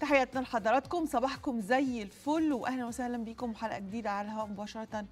تحياتنا لحضراتكم صباحكم زي الفل واهلا وسهلا بيكم حلقه جديده على الهواء مباشره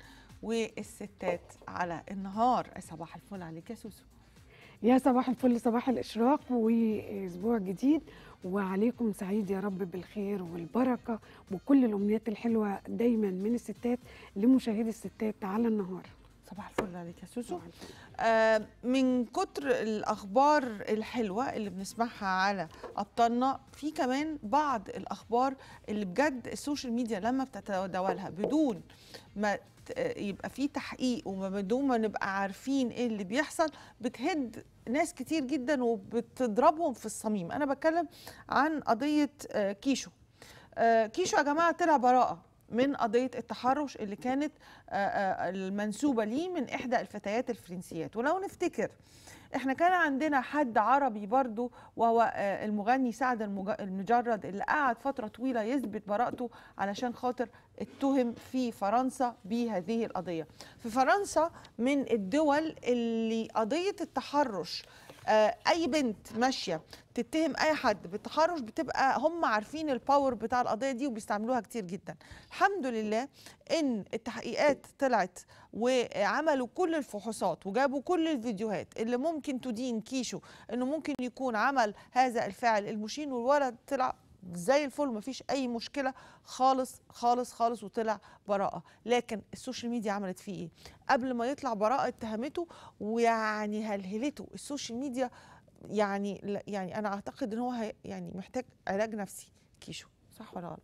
والستات على النهار صباح الفل عليك يا سوسو يا صباح الفل صباح الإشراق وأسبوع جديد وعليكم سعيد يا رب بالخير والبركة وكل الأمنيات الحلوة دايما من الستات لمشاهدي الستات على النهار صباح الفل عليك يا سوسو صباح الفل. آه من كتر الاخبار الحلوه اللي بنسمعها على ابطالنا في كمان بعض الاخبار اللي بجد السوشيال ميديا لما بتتداولها بدون ما ت- يبقى في تحقيق وبدون ما نبقى عارفين ايه اللي بيحصل بتهد ناس كتير جدا وبتضربهم في الصميم انا بتكلم عن قضيه آه، كيشو آه، كيشو يا جماعه طلع براءه من قضيه التحرش اللي كانت آه، آه، المنسوبه ليه من احدى الفتيات الفرنسيات ولو نفتكر احنا كان عندنا حد عربي برضو وهو آه، المغني سعد المج- المجرد اللي قعد فتره طويله يثبت براءته علشان خاطر اتهم في فرنسا بهذه القضيه في فرنسا من الدول اللي قضيه التحرش آه، اي بنت ماشيه تتهم اي حد بالتحرش بتبقى هم عارفين الباور بتاع القضيه دي وبيستعملوها كتير جدا الحمد لله ان التحقيقات طلعت وعملوا كل الفحوصات وجابوا كل الفيديوهات اللي ممكن تدين كيشو انه ممكن يكون عمل هذا الفعل المشين والولد طلع زي الفل مفيش اي مشكله خالص خالص خالص وطلع براءه لكن السوشيال ميديا عملت فيه ايه قبل ما يطلع براءه اتهمته ويعني هلهلته السوشيال ميديا يعني لا- يعني انا اعتقد ان هو هي- يعني محتاج علاج نفسي كيشو صح ولا غلط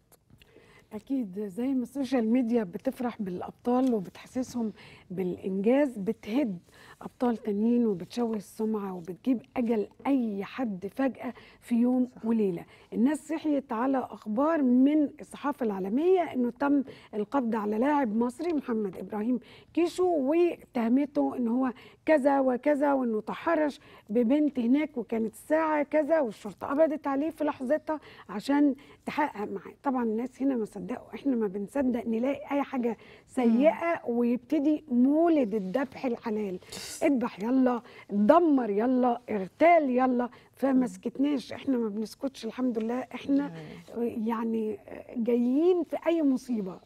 أكيد زي ما السوشيال ميديا بتفرح بالأبطال وبتحسسهم بالإنجاز بتهد أبطال تانيين وبتشوه السمعة وبتجيب أجل أي حد فجأة في يوم وليلة الناس صحيت على أخبار من الصحافة العالمية أنه تم القبض على لاعب مصري محمد إبراهيم كيشو وتهمته أنه هو كذا وكذا وأنه تحرش ببنت هناك وكانت الساعة كذا والشرطة قبضت عليه في لحظتها عشان تحقق معاه طبعا الناس هنا ما صدقوا احنا ما بنصدق نلاقي اي حاجه سيئه ويبتدي مولد الذبح الحلال اذبح يلا دمر يلا اغتال يلا فما سكتناش احنا ما بنسكتش الحمد لله احنا يعني جايين في اي مصيبه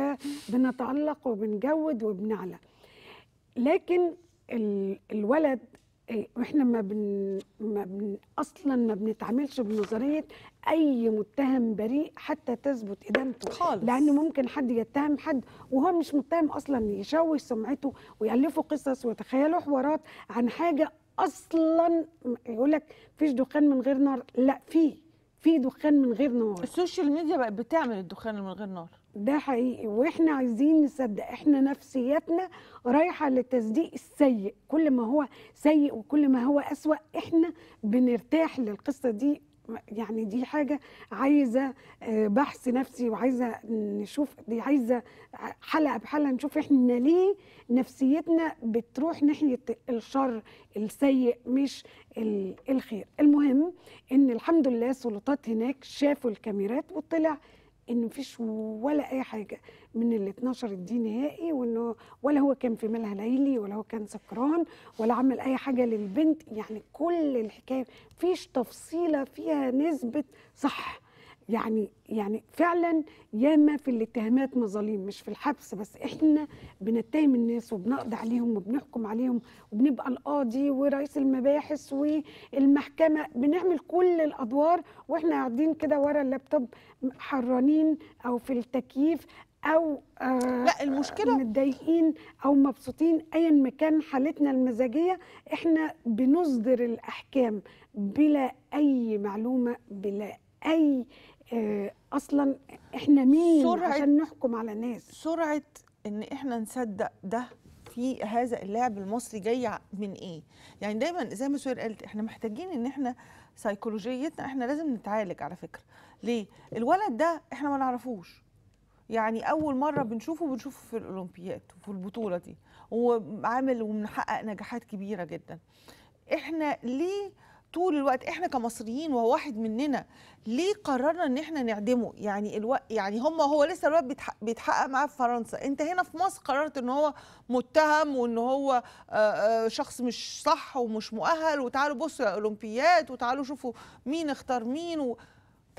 فبنتالق وبنجود وبنعلى لكن ال- الولد إيه، احنا ما بن, ما بن اصلا ما بنتعاملش بنظريه اي متهم بريء حتى تثبت ادانته خالص. لان ممكن حد يتهم حد وهو مش متهم اصلا يشوه سمعته ويالفوا قصص ويتخيلوا حوارات عن حاجه اصلا يقول لك فيش دخان من غير نار لا في في دخان من غير نار السوشيال ميديا بقت بتعمل الدخان اللي من غير نار ده حقيقي واحنا عايزين نصدق احنا نفسيتنا رايحه للتصديق السيء كل ما هو سيء وكل ما هو اسوا احنا بنرتاح للقصه دي يعني دي حاجه عايزه آه، بحث نفسي وعايزه نشوف دي عايزه حلقه بحلقه نشوف احنا ليه نفسيتنا بتروح ناحيه الشر السيء مش ال- الخير المهم ان الحمد لله السلطات هناك شافوا الكاميرات وطلع ان مفيش ولا اي حاجه من اللي اتنشرت دي نهائي وانه ولا هو كان في ملهى ليلي ولا هو كان سكران ولا عمل اي حاجه للبنت يعني كل الحكايه مفيش تفصيله فيها نسبه صح يعني يعني فعلا ياما في الاتهامات مظالم مش في الحبس بس احنا بنتهم الناس وبنقضي عليهم وبنحكم عليهم وبنبقى القاضي ورئيس المباحث والمحكمه بنعمل كل الادوار واحنا قاعدين كده ورا اللابتوب حرانين او في التكييف او آه لا، المشكلة- متضايقين او مبسوطين ايا ما كان حالتنا المزاجيه احنا بنصدر الاحكام بلا اي معلومه بلا اي آه اصلا احنا مين سرعة- عشان نحكم على ناس سرعه ان احنا نصدق ده في هذا اللاعب المصري جاي من ايه يعني دايما زي ما سهير قالت احنا محتاجين ان احنا سيكولوجيتنا احنا لازم نتعالج على فكره ليه الولد ده احنا ما نعرفوش يعني اول مره بنشوفه بنشوفه في الاولمبياد وفي البطوله دي وعامل ومحقق نجاحات كبيره جدا احنا ليه طول الوقت احنا كمصريين وهو واحد مننا ليه قررنا ان احنا نعدمه يعني الو... يعني هم هو لسه الوقت بيتحقق, بيتحقق معاه في فرنسا انت هنا في مصر قررت ان هو متهم وان هو آه، آه، شخص مش صح ومش مؤهل وتعالوا بصوا يا اولمبياد وتعالوا شوفوا مين اختار مين و... طب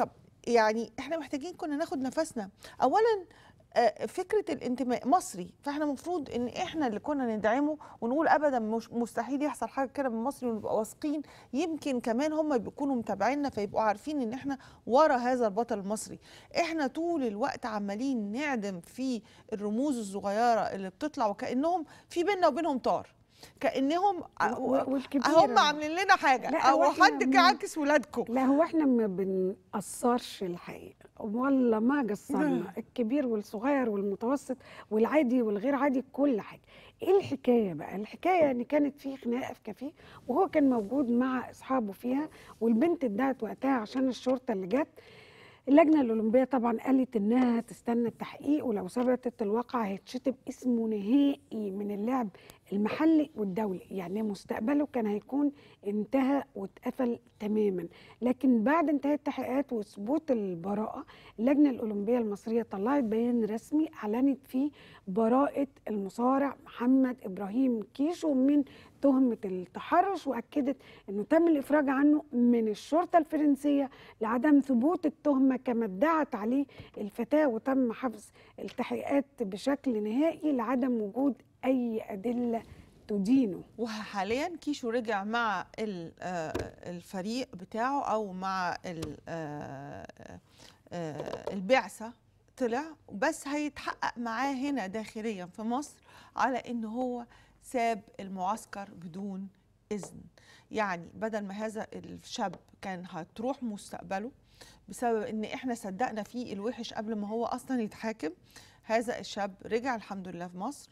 يعني احنا محتاجين كنا ناخد نفسنا اولا آه، فكره الانتماء مصري فاحنا المفروض ان احنا اللي كنا ندعمه ونقول ابدا مش مستحيل يحصل حاجه كده من مصري ونبقى واثقين يمكن كمان هم بيكونوا متابعيننا فيبقوا عارفين ان احنا ورا هذا البطل المصري احنا طول الوقت عمالين نعدم في الرموز الصغيره اللي بتطلع وكانهم في بيننا وبينهم طار كانهم و- والكبيرة. هم عاملين لنا حاجه لا، او هو إحنا حد م- عاكس ولادكم لا هو احنا ما بنقصرش الحقيقه والله ما قصرنا الكبير والصغير والمتوسط والعادي والغير عادي كل حاجه ايه الحكايه بقى الحكايه ان كانت في خناقه في كافيه وهو كان موجود مع اصحابه فيها والبنت اتدعت وقتها عشان الشرطه اللي جت اللجنه الاولمبيه طبعا قالت انها تستنى التحقيق ولو ثبتت الواقع هيتشطب اسمه نهائي من اللعب المحلي والدولي يعني مستقبله كان هيكون انتهى واتقفل تماما لكن بعد انتهاء التحقيقات وثبوت البراءه اللجنه الاولمبيه المصريه طلعت بيان رسمي اعلنت فيه براءه المصارع محمد ابراهيم كيشو من تهمه التحرش واكدت انه تم الافراج عنه من الشرطه الفرنسيه لعدم ثبوت التهمه كما ادعت عليه الفتاه وتم حفظ التحقيقات بشكل نهائي لعدم وجود اي ادله تدينه وحاليا كيشو رجع مع ال- آه، الفريق بتاعه او مع ال- آه، آه، البعثه طلع بس هيتحقق معاه هنا داخليا في مصر على ان هو ساب المعسكر بدون اذن يعني بدل ما هذا الشاب كان هتروح مستقبله بسبب ان احنا صدقنا فيه الوحش قبل ما هو اصلا يتحاكم هذا الشاب رجع الحمد لله في مصر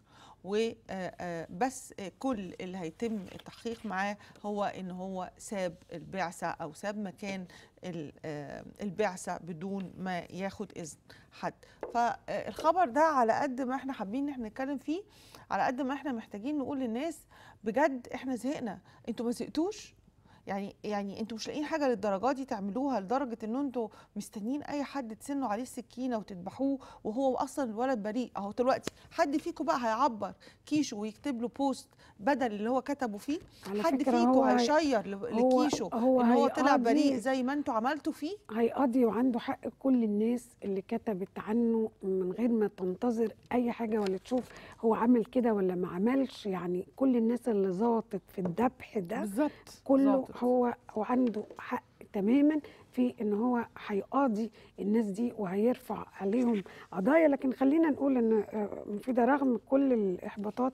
وبس كل اللي هيتم التحقيق معاه هو ان هو ساب البعثه او ساب مكان ال- آه، البعثه بدون ما ياخد اذن حد فالخبر ده على قد ما احنا حابين ان احنا نتكلم فيه على قد ما احنا محتاجين نقول للناس بجد احنا زهقنا انتوا ما زهقتوش يعني يعني انتوا مش لاقيين حاجه للدرجه دي تعملوها لدرجه ان انتوا مستنيين اي حد تسنوا عليه السكينه وتذبحوه وهو اصلا الولد بريء اهو دلوقتي حد فيكم بقى هيعبر كيشو ويكتب له بوست بدل اللي هو كتبه فيه على حد فكرة فيكم هو هي- هيشير ل- هو- لكيشو هو ان هو طلع هيقاضي- بريء زي ما انتوا عملتوا فيه هيقضي وعنده حق كل الناس اللي كتبت عنه من غير ما تنتظر اي حاجه ولا تشوف هو عمل كده ولا ما عملش يعني كل الناس اللي ظبطت في الذبح ده بالظبط كله ظابط. هو هو عنده حق تماما في ان هو هيقاضي الناس دي وهيرفع عليهم قضايا لكن خلينا نقول ان آه، مفيده رغم كل الاحباطات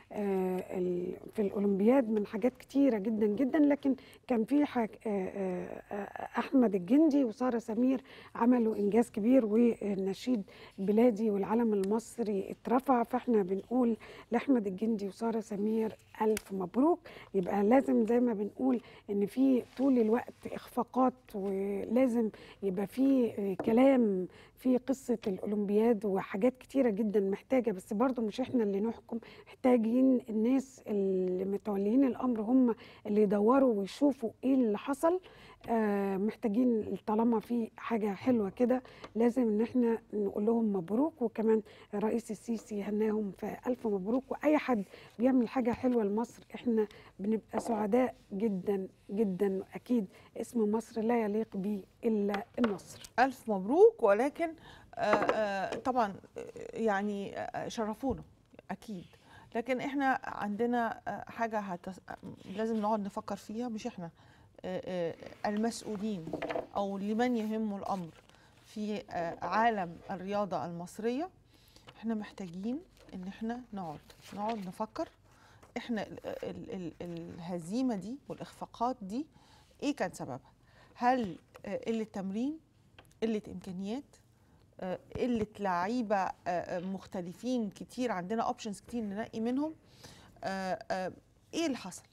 آه، ال- في الاولمبياد من حاجات كتيره جدا جدا لكن كان في حاج آه، آه، آه، احمد الجندي وساره سمير عملوا انجاز كبير والنشيد البلادي والعلم المصري اترفع فاحنا بنقول لاحمد الجندي وساره سمير الف مبروك يبقى لازم زي ما بنقول ان في طول الوقت اخفاقات ولازم يبقى في آه، كلام في قصه الاولمبياد وحاجات كتيره جدا محتاجه بس برضو مش احنا اللي نحكم محتاجين الناس اللي متوليين الامر هم اللي يدوروا ويشوفوا ايه اللي حصل آه محتاجين طالما في حاجه حلوه كده لازم ان احنا نقول لهم مبروك وكمان الرئيس السيسي هناهم فالف مبروك واي حد بيعمل حاجه حلوه لمصر احنا بنبقى سعداء جدا جدا اكيد اسم مصر لا يليق به الا النصر ألف مبروك ولكن آه، آه، طبعا آه، يعني آه، شرفونا أكيد لكن احنا عندنا آه، حاجة هتس... لازم نقعد نفكر فيها مش احنا آه، آه، المسؤولين أو لمن يهم الأمر في آه، عالم الرياضة المصرية احنا محتاجين ان احنا نقعد نقعد نفكر احنا ال ال ال الهزيمة دي والإخفاقات دي ايه كان سببها هل آه، قلة تمرين قلة إمكانيات آه، قلة لعيبة آه، آه، مختلفين كتير عندنا اوبشنز كتير ننقي منهم آه، آه، ايه اللي حصل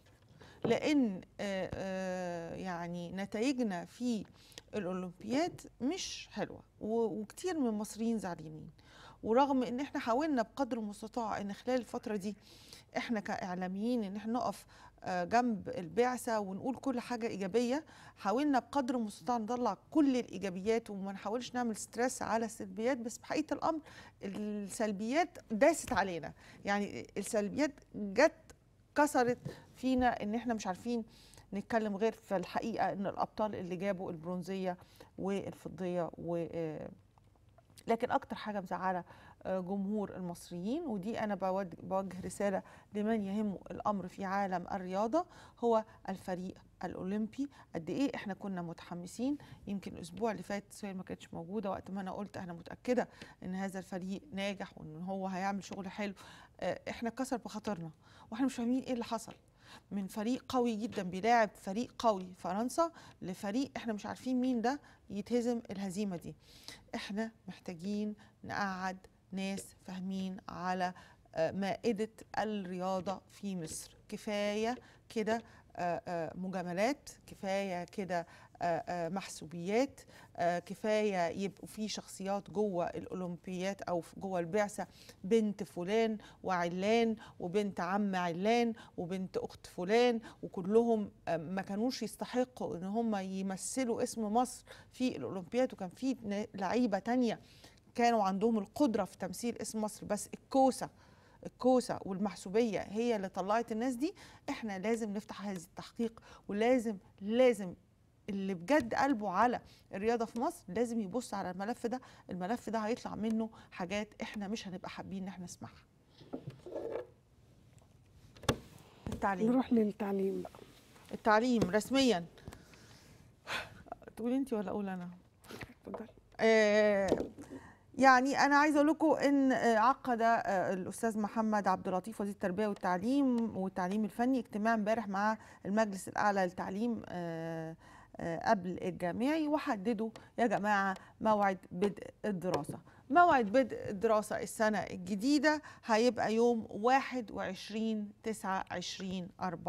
لان آه، آه، يعني نتائجنا في الاولمبياد مش حلوه و- وكتير من المصريين زعلانين ورغم ان احنا حاولنا بقدر المستطاع ان خلال الفتره دي احنا كاعلاميين ان احنا نقف آه، جنب البعثه ونقول كل حاجه ايجابيه حاولنا بقدر المستطاع نطلع كل الايجابيات وما نحاولش نعمل ستريس على السلبيات بس بحقيقه الامر السلبيات داست علينا يعني السلبيات جت كسرت فينا ان احنا مش عارفين نتكلم غير في الحقيقه ان الابطال اللي جابوا البرونزيه والفضيه و آه، لكن اكتر حاجه مزعله آه، جمهور المصريين ودي انا بوجه, بوجه رساله لمن يهمه الامر في عالم الرياضه هو الفريق الاولمبي قد ايه احنا كنا متحمسين يمكن الاسبوع اللي فات سهيل ما كانتش موجوده وقت ما انا قلت انا متاكده ان هذا الفريق ناجح وان هو هيعمل شغل حلو آه، احنا كسر بخاطرنا واحنا مش فاهمين ايه اللي حصل من فريق قوي جدا بيلاعب فريق قوي فرنسا لفريق احنا مش عارفين مين ده يتهزم الهزيمه دي احنا محتاجين نقعد ناس فاهمين على آه، مائده الرياضه في مصر كفايه كده آه، آه، مجاملات كفايه كده آه، آه، محسوبيات آه، كفايه يبقوا في شخصيات جوه الاولمبيات او في- جوه البعثه بنت فلان وعلان وبنت عم علان وبنت اخت فلان وكلهم آه، ما كانوش يستحقوا ان هم يمثلوا اسم مصر في الاولمبياد وكان في ن- لعيبه تانية كانوا عندهم القدره في تمثيل اسم مصر بس الكوسه الكوسه والمحسوبيه هي اللي طلعت الناس دي احنا لازم نفتح هذا التحقيق ولازم لازم اللي بجد قلبه على الرياضه في مصر لازم يبص على الملف ده الملف ده هيطلع منه حاجات احنا مش هنبقى حابين ان احنا نسمعها التعليم نروح للتعليم بقى التعليم رسميا تقولي انت ولا اقول انا اتفضل آه، يعني انا عايزه اقول لكم ان آه، عقد آه، الاستاذ محمد عبد اللطيف وزير التربيه والتعليم والتعليم الفني اجتماع امبارح مع المجلس الاعلى للتعليم آه، آه، قبل الجامعي وحددوا يا جماعه موعد بدء الدراسه موعد بدء الدراسه السنه الجديده هيبقى يوم 21 9 20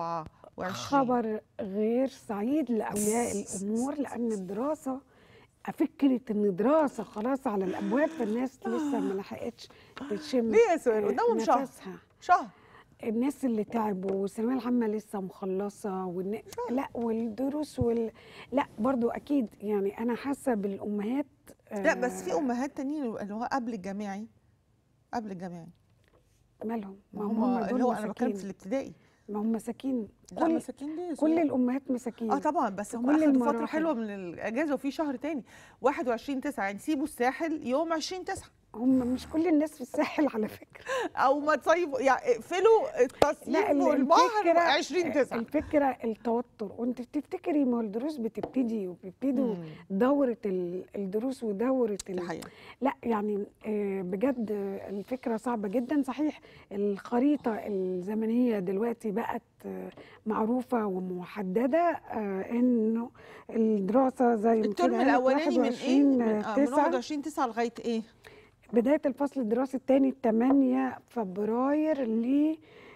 24 خبر غير سعيد لاولياء الامور لان الدراسه فكره ان دراسه خلاص على الابواب فالناس لسه ما لحقتش تشم ليه يا سهير؟ قدامهم شهر. نفسها. شهر الناس اللي تعبوا والثانويه العامه لسه مخلصه والن... لا والدروس وال... لا برضو اكيد يعني انا حاسه بالامهات لا بس في آه، امهات تانيين اللي هو قبل الجامعي قبل الجامعي مالهم ما ما هم هم اللي هو دول انا بتكلم في مساكين الابتدائي ما هم مساكين لا كل مساكين ليه يا كل سهير؟ الامهات مساكين اه طبعا بس في هم كل اخدوا فتره المراحل. حلوه من الاجازه وفي شهر تاني 21 9 يعني سيبوا الساحل يوم 20 9 هم مش كل الناس في الساحل على فكره او ما تصيفوا يعني اقفلوا التصيف لا ال- والبحر الفكره 20 9 الفكره التوتر وانت بتفتكري ما هو الدروس بتبتدي وبيبتدوا مم. دوره ال- الدروس ودوره دي ال... حقيقه لا يعني آه، بجد آه، الفكره صعبه جدا صحيح الخريطه الزمنيه دلوقتي بقت آه، معروفه ومحدده آه، انه الدراسه زي ما الترم كده قالت الاولاني من ايه؟ 21 من, آه من 9 21 9 لغايه ايه؟ بداية الفصل الدراسي الثاني 8 فبراير ل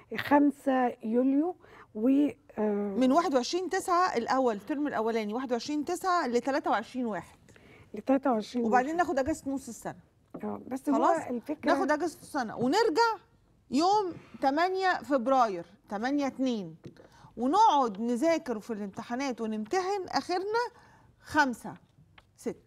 5 يوليو و آه، من 21 9 الاول الترم الاولاني 21 9 ل 23 1 ل 23 وبعدين ناخد اجازه نص السنه آه، بس خلاص، هو الفكرة ناخد اجازه السنه ونرجع يوم 8 فبراير 8 2 ونقعد نذاكر في الامتحانات ونمتحن اخرنا 5 6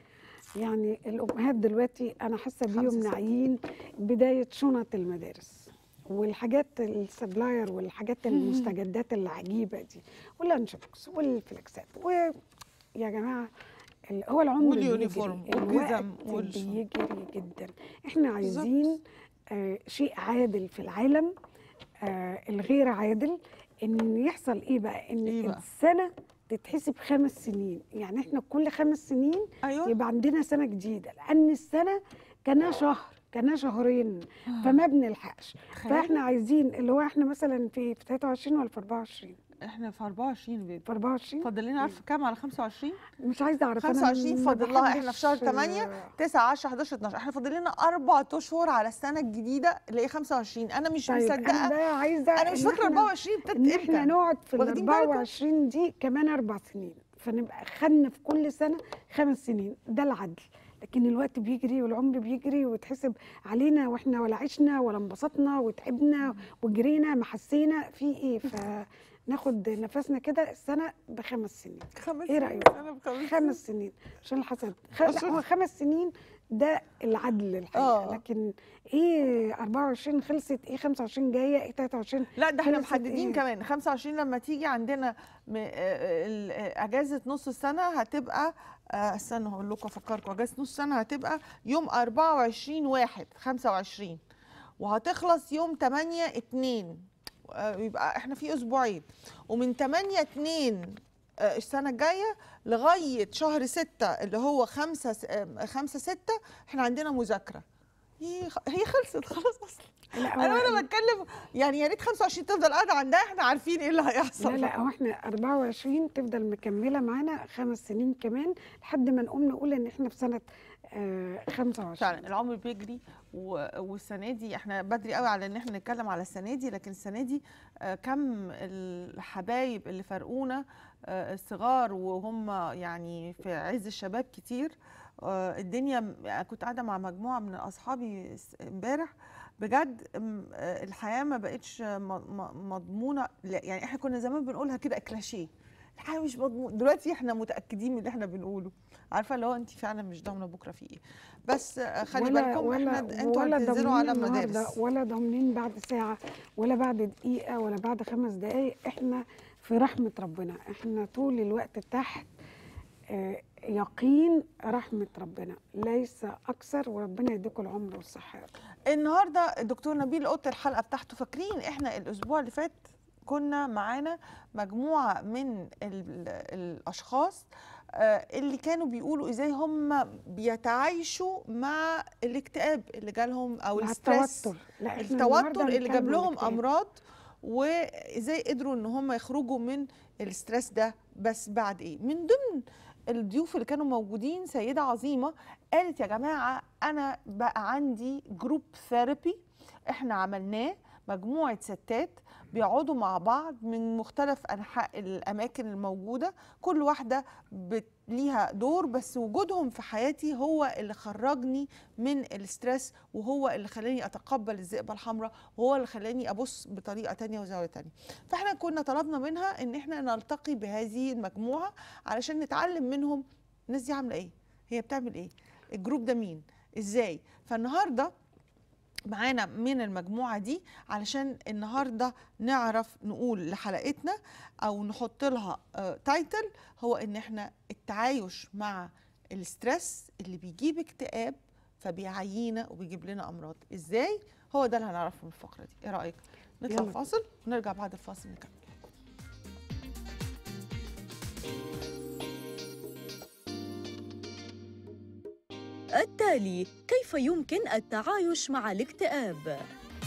يعني الأمهات دلوقتي أنا حاسة خمسة بيهم ستة. ناعيين بداية شنط المدارس والحاجات السبلاير والحاجات المستجدات العجيبة دي واللانش بوكس والفلكسات ويا جماعة ال- هو العمر واليونيفورم بيجري والجزم الوقت والش- بيجري جدا احنا عايزين آه شيء عادل في العالم آه الغير عادل ان يحصل ايه بقى ان إيه بقى؟ السنة تتحسب خمس سنين يعني احنا كل خمس سنين ايوه يبقى عندنا سنة جديدة لأن السنة كانها شهر كانها شهرين فما بنلحقش تخيل. فاحنا عايزين اللي هو احنا مثلا في في 23 ولا في 24 احنا في 24 بيبي في 24 فاضل لنا عارفه كام على 25 مش عايزة أعرف أنا 25 ما فاضل لها احنا في شهر بحبش، 8 آه، 9 10 11 12 احنا فاضل لنا اربع اشهر على السنه الجديده اللي هي 25 انا مش طيب أنا مصدقه بقى عايزة انا مش إن فاكره إحنا- 24 ابتدت إن احنا امتى نقعد في ال واخدين بالكم؟ 24 دي كمان أربع سنين فنبقى خدنا في كل سنة خمس سنين ده العدل لكن الوقت بيجري والعمر بيجري وتحسب علينا واحنا ولا عشنا ولا انبسطنا وتعبنا وجرينا ما حسينا في ايه فناخد نفسنا كده السنه بخمس سنين خمس إيه سنين. رأيك؟ انا بخمس خمس سنين عشان الحسد خ... لا عشان- هو خمس سنين ده العدل الحقيقه آه. لكن ايه 24 خلصت ايه 25 جايه ايه 23 لا ده احنا خلصت محددين إيه؟ كمان 25 لما تيجي عندنا م- آه، ال- آه، اجازه نص السنه هتبقى آه، استنى هقول لكم افكركم اجازه نص السنه هتبقى يوم 24 واحد 25 وهتخلص يوم 8 2 آه، يبقى احنا في اسبوعين ومن 8 2 آه، السنه الجايه لغايه شهر 6 اللي هو 5 5 6 احنا عندنا مذاكره هي هي خلصت خلاص اصلا لا انا هو- وانا بتكلم يعني يا ريت 25 تفضل قاعده عندها احنا عارفين ايه اللي هيحصل لا لا هو احنا 24 تفضل مكمله معانا خمس سنين كمان لحد ما نقوم نقول ان احنا في سنه آه 25 فعلا العمر بيجري و- والسنه دي احنا بدري قوي على ان احنا نتكلم على السنه دي لكن السنه دي آه، كم الحبايب اللي فارقونا آه، الصغار وهم يعني في عز الشباب كتير آه، الدنيا م- كنت قاعده مع مجموعه من اصحابي الس- امبارح بجد م- آه، الحياه ما بقتش م- م- مضمونه لا، يعني احنا كنا زمان بنقولها كده كلاشيه الحياه مش مضمون دلوقتي احنا متاكدين من اللي احنا بنقوله عارفه اللي هو انت فعلا مش ضامنه بكره في ايه بس آه، خلي بالكم احنا د- انتوا ولا هتنزلوا على ضامنين النهاردة، مدارس ولا ضامنين بعد ساعه ولا بعد دقيقه ولا بعد خمس دقائق احنا في رحمه ربنا احنا طول الوقت تحت آه، يقين رحمه ربنا ليس اكثر وربنا يديكم العمر والصحه يا رب. النهارده الدكتور نبيل قلت الحلقه بتاعته فاكرين احنا الاسبوع اللي فات كنا معانا مجموعه من ال- الاشخاص آه، اللي كانوا بيقولوا ازاي هم بيتعايشوا مع الاكتئاب اللي جالهم او مع الستريس التوتر لا احنا التوتر النهاردة اللي هنتكلم جاب عن لهم الاكتئاب. امراض وازاي قدروا ان هم يخرجوا من الستريس ده بس بعد ايه من ضمن الضيوف اللي كانوا موجودين سيده عظيمه قالت يا جماعه انا بقى عندي جروب ثيرابي احنا عملناه مجموعه ستات بيقعدوا مع بعض من مختلف انحاء الاماكن الموجوده كل واحده بت- ليها دور بس وجودهم في حياتي هو اللي خرجني من الستريس وهو اللي خلاني اتقبل الذئبه الحمراء وهو اللي خلاني ابص بطريقه تانية وزاويه تانية فاحنا كنا طلبنا منها ان احنا نلتقي بهذه المجموعه علشان نتعلم منهم الناس دي عامله ايه هي بتعمل ايه الجروب ده مين ازاي فالنهارده معانا من المجموعة دي علشان النهاردة نعرف نقول لحلقتنا أو نحط لها آه، تايتل هو إن إحنا التعايش مع الستريس اللي بيجيب اكتئاب فبيعيينا وبيجيب لنا أمراض إزاي هو ده اللي هنعرفه من الفقرة دي إيه رأيك نطلع يلا. فاصل ونرجع بعد الفاصل نكمل التالي كيف يمكن التعايش مع الاكتئاب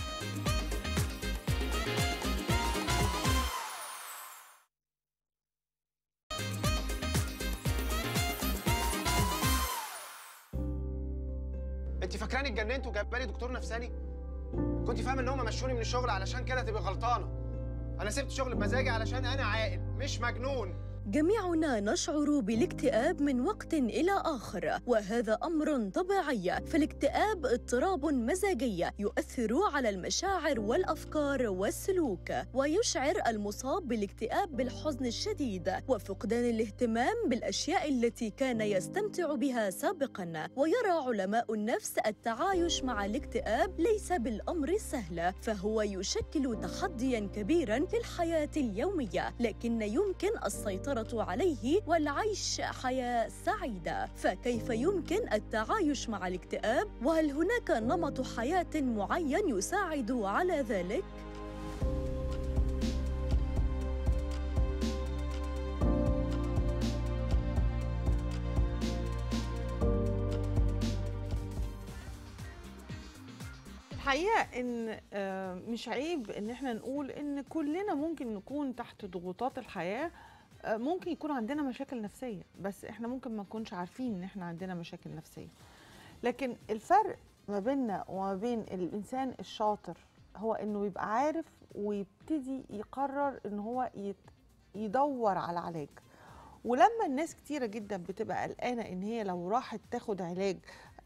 انت فاكراني اتجننت وجايبالي دكتور نفساني كنت فاهمه ان هم مشوني من الشغل علشان كده تبقى غلطانه انا سبت شغل بمزاجي علشان انا عاقل مش مجنون جميعنا نشعر بالاكتئاب من وقت إلى آخر وهذا أمر طبيعي فالاكتئاب اضطراب مزاجي يؤثر على المشاعر والأفكار والسلوك ويشعر المصاب بالاكتئاب بالحزن الشديد وفقدان الاهتمام بالأشياء التي كان يستمتع بها سابقا ويرى علماء النفس التعايش مع الاكتئاب ليس بالأمر السهل فهو يشكل تحديا كبيرا في الحياة اليومية لكن يمكن السيطرة عليه والعيش حياة سعيدة فكيف يمكن التعايش مع الاكتئاب وهل هناك نمط حياة معين يساعد على ذلك؟ الحقيقه ان آه، مش عيب ان احنا نقول ان كلنا ممكن نكون تحت ضغوطات الحياه آه، ممكن يكون عندنا مشاكل نفسيه بس احنا ممكن ما نكونش عارفين ان احنا عندنا مشاكل نفسيه لكن الفرق ما بيننا وما بين الانسان الشاطر هو انه يبقى عارف ويبتدي يقرر ان هو يت- يدور على علاج ولما الناس كتيره جدا بتبقى قلقانه ان هي لو راحت تاخد علاج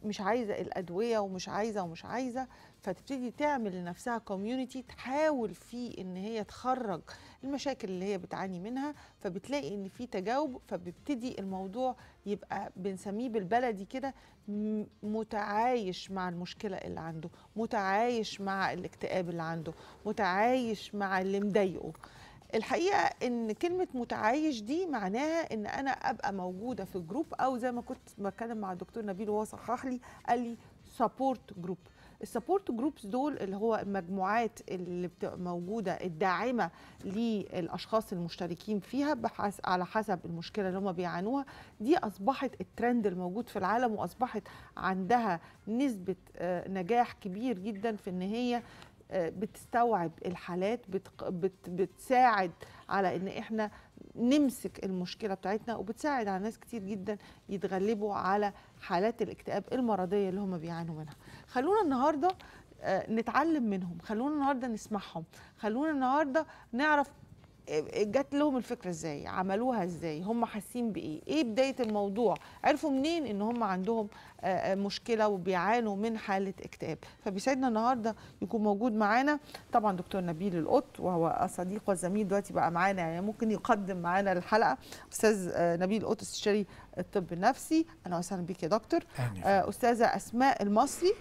مش عايزه الادويه ومش عايزه ومش عايزه فتبتدي تعمل لنفسها كوميونتي تحاول فيه ان هي تخرج المشاكل اللي هي بتعاني منها فبتلاقي ان في تجاوب فبيبتدي الموضوع يبقى بنسميه بالبلدي كده م- متعايش مع المشكله اللي عنده متعايش مع الاكتئاب اللي عنده متعايش مع اللي مضايقه الحقيقه ان كلمه متعايش دي معناها ان انا ابقى موجوده في جروب او زي ما كنت بتكلم مع الدكتور نبيل وهو صحح لي قال لي سبورت جروب السبورت جروبس دول اللي هو المجموعات اللي بتبقى موجوده الداعمه للاشخاص المشتركين فيها بحس على حسب المشكله اللي هم بيعانوها دي اصبحت الترند الموجود في العالم واصبحت عندها نسبه آه، نجاح كبير جدا في ان هي آه، بتستوعب الحالات بت بت بتساعد على ان احنا نمسك المشكله بتاعتنا وبتساعد على ناس كتير جدا يتغلبوا على حالات الاكتئاب المرضيه اللي هم بيعانوا منها خلونا النهارده آه، نتعلم منهم خلونا النهارده نسمعهم خلونا النهارده نعرف آه، جات لهم الفكره ازاي عملوها ازاي هم حاسين بايه ايه بدايه الموضوع عرفوا منين ان هم عندهم آه، آه، مشكله وبيعانوا من حاله اكتئاب فبيسعدنا النهارده يكون موجود معانا طبعا دكتور نبيل القط وهو صديق وزميل دلوقتي بقى معانا يعني ممكن يقدم معانا الحلقه استاذ آه، نبيل القط استشاري الطب النفسي اهلا وسهلا بيك يا دكتور أهلا آه، استاذه اسماء المصري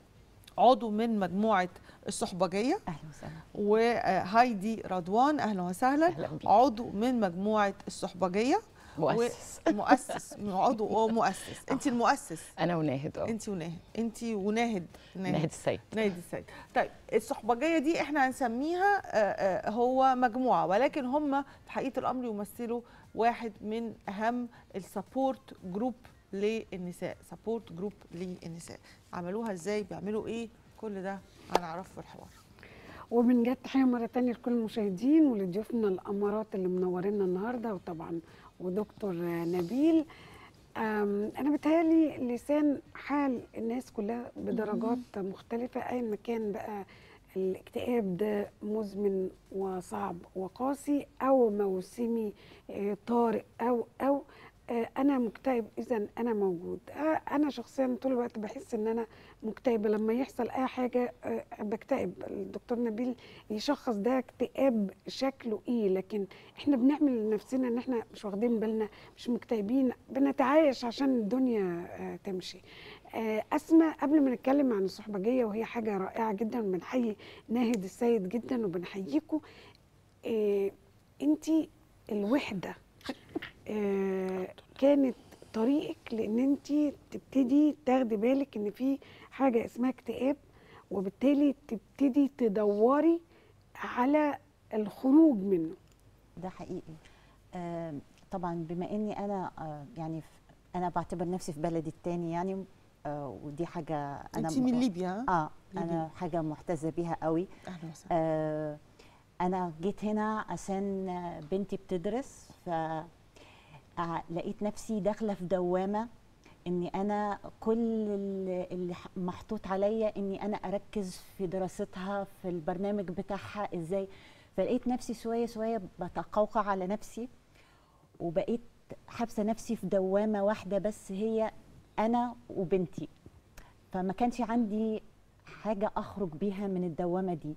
عضو من مجموعه الصحبجيه اهلا وسهلا وهايدي رضوان اهلا وسهلا اهلا بيك عضو من مجموعه الصحبجيه مؤسس مؤسس عضو ومؤسس انت المؤسس انا وناهد اه انت وناهد انت وناهد ناهد السيد نادي السيد طيب الصحبجيه دي احنا هنسميها آه، آه، هو مجموعه ولكن هم في حقيقه الامر يمثلوا واحد من اهم السبورت جروب للنساء سبورت جروب للنساء عملوها ازاي بيعملوا ايه كل ده هنعرفه في الحوار ومن جد تحيه مره تانية لكل المشاهدين ولضيوفنا الامارات اللي منورينا النهارده وطبعا ودكتور نبيل أم، انا بتهيالي لسان حال الناس كلها بدرجات مختلفه ايا ما كان بقى الاكتئاب ده مزمن وصعب وقاسي او موسمي آه، طارئ او او آه، انا مكتئب اذا انا موجود آه، انا شخصيا طول الوقت بحس ان انا مكتئبه لما يحصل اي حاجه آه، بكتئب الدكتور نبيل يشخص ده اكتئاب شكله ايه لكن احنا بنعمل لنفسنا ان احنا مش واخدين بالنا مش مكتئبين بنتعايش عشان الدنيا آه، تمشي آه، اسماء قبل ما نتكلم عن الصحبجيه وهي حاجه رائعه جدا بنحيي ناهد السيد جدا وبنحييكم آه، انتي الوحده آه، كانت طريقك لان انت تبتدي تاخدي بالك ان في حاجه اسمها اكتئاب وبالتالي تبتدي تدوري على الخروج منه ده حقيقي آه طبعا بما اني انا آه يعني ف- انا بعتبر نفسي في بلدي التاني يعني آه ودي حاجه انا انت من ليبيا ها؟ اه ليبيا. انا حاجه محتزه بيها قوي اهلا وسهلا آه انا جيت هنا عشان آه، بنتي بتدرس ف آه، لقيت نفسي داخله في دوامه اني انا كل اللي اللي ح- محطوط عليا اني انا اركز في دراستها في البرنامج بتاعها ازاي فلقيت نفسي شويه شويه بتقوقع على نفسي وبقيت حابسه نفسي في دوامه واحده بس هي انا وبنتي فما كانش عندي حاجه اخرج بيها من الدوامه دي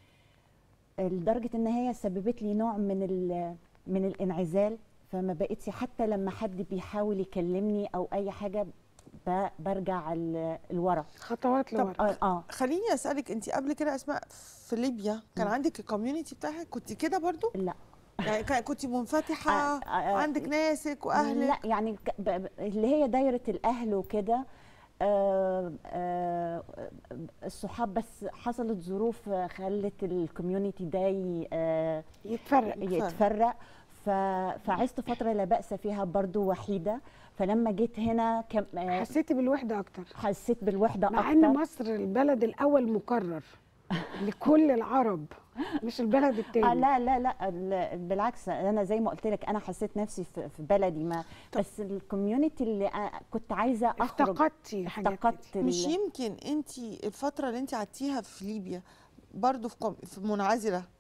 لدرجه ان هي سببت لي نوع من ال- من الانعزال فما بقتش حتى لما حد بيحاول يكلمني او اي حاجه ب- برجع ال- لورا خطوات طب لورا اه اه خليني اسالك انت قبل كده اسماء في ليبيا كان مم. عندك الكوميونتي بتاعك كنت كده برضو لا يعني كان- كنت منفتحه آه، آه، عندك ناسك واهلك لا يعني ك- ب- ب- اللي هي دايره الاهل وكده آه، آه، الصحاب بس حصلت ظروف آه، خلت الكوميونتي ده ي- آه، يتفرق يتفرق ف- فعشت فتره لا باس فيها برضو وحيده فلما جيت هنا كم آه، حسيتي بالوحده اكتر حسيت بالوحده مع ان اكتر مصر البلد الاول مكرر لكل العرب مش البلد التاني آه لا لا لا ال- بالعكس انا زي ما قلت لك انا حسيت نفسي في في بلدي ما بس الكوميونتي اللي أنا كنت عايزه اخرج افتقدتي حاجات افتقدت كتير. ال- مش يمكن انت الفتره اللي انت قعدتيها في ليبيا برضو في, كم في منعزله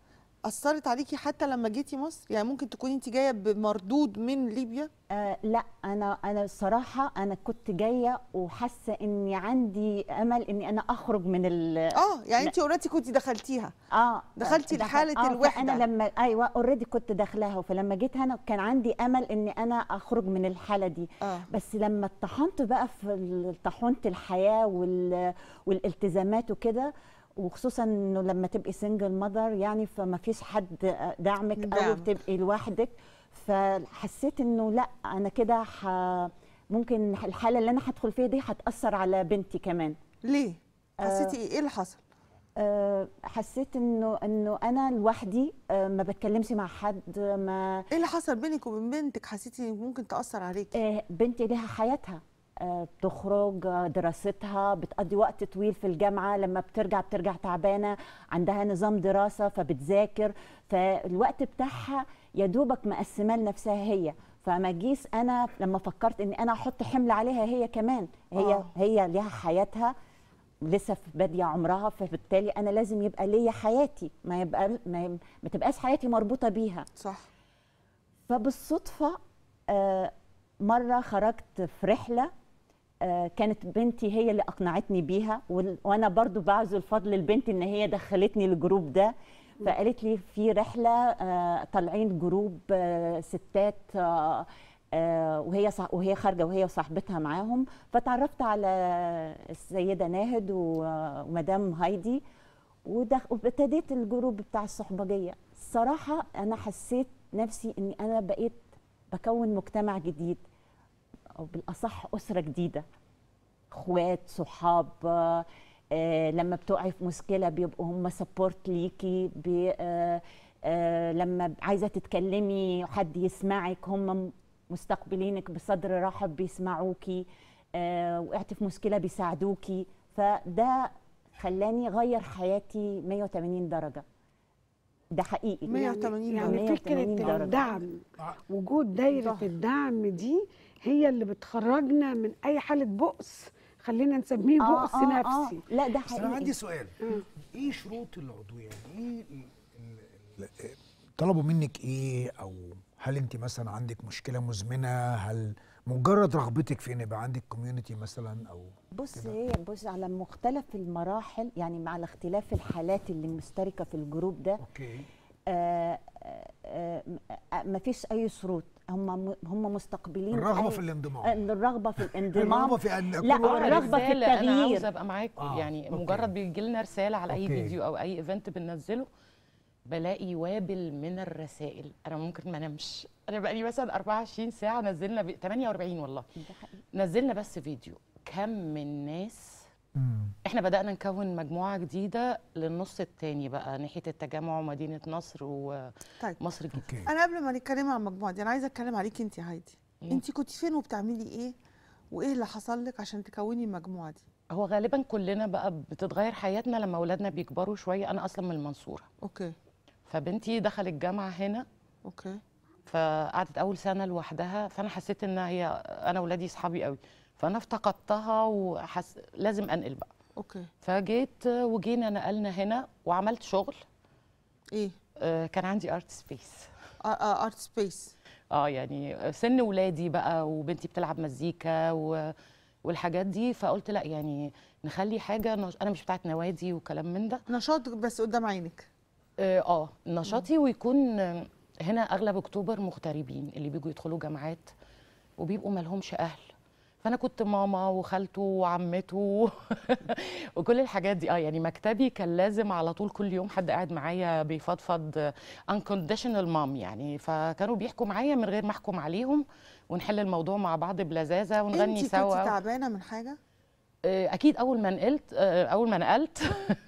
اثرت عليكي حتى لما جيتي مصر يعني ممكن تكوني انت جايه بمردود من ليبيا آه لا انا انا الصراحه انا كنت جايه وحاسه اني عندي امل اني انا اخرج من ال اه يعني لا. انت اوريدي كنت دخلتيها اه دخلتي دخل- لحالة آه الوحدة. فانا لما ايوه اوريدي كنت داخلاها فلما جيت هنا كان عندي امل اني انا اخرج من الحاله دي اه بس لما اتطحنت بقى في ال- طاحونه الحياه وال... والالتزامات وكده وخصوصا انه لما تبقي سنجل ماذر يعني فما فيش حد دعمك او دعم. بتبقي لوحدك فحسيت انه لا انا كده ح... ممكن الحاله اللي انا هدخل فيها دي هتاثر على بنتي كمان ليه آه. حسيتي ايه ايه اللي حصل أه حسيت انه انه انا لوحدي أه ما بتكلمش مع حد ما ايه اللي حصل بينك وبين بنتك حسيتي إن ممكن تاثر عليكي أه بنتي ليها حياتها أه بتخرج آه، دراستها بتقضي وقت طويل في الجامعه لما بترجع بترجع تعبانه عندها نظام دراسه فبتذاكر فالوقت بتاعها يا دوبك مقسماه لنفسها هي فما جيس انا لما فكرت اني انا احط حمل عليها هي كمان هي آه. هي ليها حياتها لسه في باديه عمرها فبالتالي انا لازم يبقى ليا حياتي ما يبقى ما, ما تبقاش حياتي مربوطه بيها صح فبالصدفه آه، مره خرجت في رحله آه، كانت بنتي هي اللي اقنعتني بيها وال- وانا برضو بعزو الفضل لبنتي ان هي دخلتني الجروب ده فقالت لي في رحله آه، طالعين جروب آه، ستات آه، آه، وهي صح وهي خارجه وهي وصاحبتها معاهم فتعرفت على السيده ناهد و- ومدام هايدي ودخ- وابتديت الجروب بتاع الصحبجيه الصراحه انا حسيت نفسي اني انا بقيت بكون مجتمع جديد او بالاصح اسره جديده اخوات صحاب آه، آه، لما بتقعي في مشكله بيبقوا هم سبورت ليكي بي آه، آه، لما عايزه تتكلمي حد يسمعك هم مستقبلينك بصدر رحب بيسمعوكي آه، وقعتي في مشكله بيساعدوكي فده خلاني غير حياتي 180 درجه ده حقيقي 180 يعني, يعني 180 فكره درجة. الدعم وجود دايره ظهر. الدعم دي هي اللي بتخرجنا من اي حاله بؤس خلينا نسميه بؤس نفسي لا ده بس انا حقيقي عندي سؤال ايه شروط العضويه يعني ايه ال- ال- ال- طلبوا منك ايه او هل انت مثلا عندك مشكله مزمنه هل مجرد رغبتك في ان يبقى عندك كوميونتي مثلا او بص هي بص على مختلف المراحل يعني مع اختلاف الحالات اللي مشتركه في الجروب ده اوكي آه آه آه ما فيش اي شروط هم هم مستقبلين الرغبه أي- في الانضمام آه، الرغبه في الانضمام الرغبه في ان لا أكون واحد- والرغبه في رسالة انا عاوزه التغيير ابقى معاكم آه، يعني أوكي. مجرد بيجي لنا رساله على اي أوكي. فيديو او اي ايفنت بننزله بلاقي وابل من الرسائل انا ممكن ما انامش انا بقى لي مثلا 24 ساعه نزلنا ب... 48 والله ده حقيقي. نزلنا بس فيديو كم من ناس مم. احنا بدانا نكون مجموعه جديده للنص التاني بقى ناحيه التجمع ومدينه نصر طيب ومصر الجديده اوكي انا قبل ما نتكلم عن المجموعه دي انا عايزه اتكلم عليكي انت يا هايدي مم. انت كنت فين وبتعملي ايه وايه اللي حصل لك عشان تكوني المجموعه دي هو غالبا كلنا بقى بتتغير حياتنا لما اولادنا بيكبروا شويه انا اصلا من المنصوره اوكي فبنتي دخلت جامعه هنا اوكي فقعدت اول سنه لوحدها فانا حسيت ان هي انا ولادي صحابي قوي فانا افتقدتها وحس لازم انقل بقى اوكي فجيت وجينا نقلنا هنا وعملت شغل ايه آه، كان عندي ارت سبيس ارت سبيس اه يعني سن ولادي بقى وبنتي بتلعب مزيكا و... والحاجات دي فقلت لا يعني نخلي حاجه نش... انا مش بتاعت نوادي وكلام من ده نشاط بس قدام عينك اه آه، نشاطي ويكون آه، هنا اغلب اكتوبر مغتربين اللي بيجوا يدخلوا جامعات وبيبقوا مالهمش اهل فانا كنت ماما وخالته وعمته وكل الحاجات دي اه يعني مكتبي كان لازم على طول كل يوم حد قاعد معايا بيفضفض unconditional مام يعني فكانوا بيحكوا معايا من غير ما احكم عليهم ونحل الموضوع مع بعض بلذاذه ونغني انت سوا كنت تعبانه من حاجه آه، اكيد اول ما نقلت آه، اول ما نقلت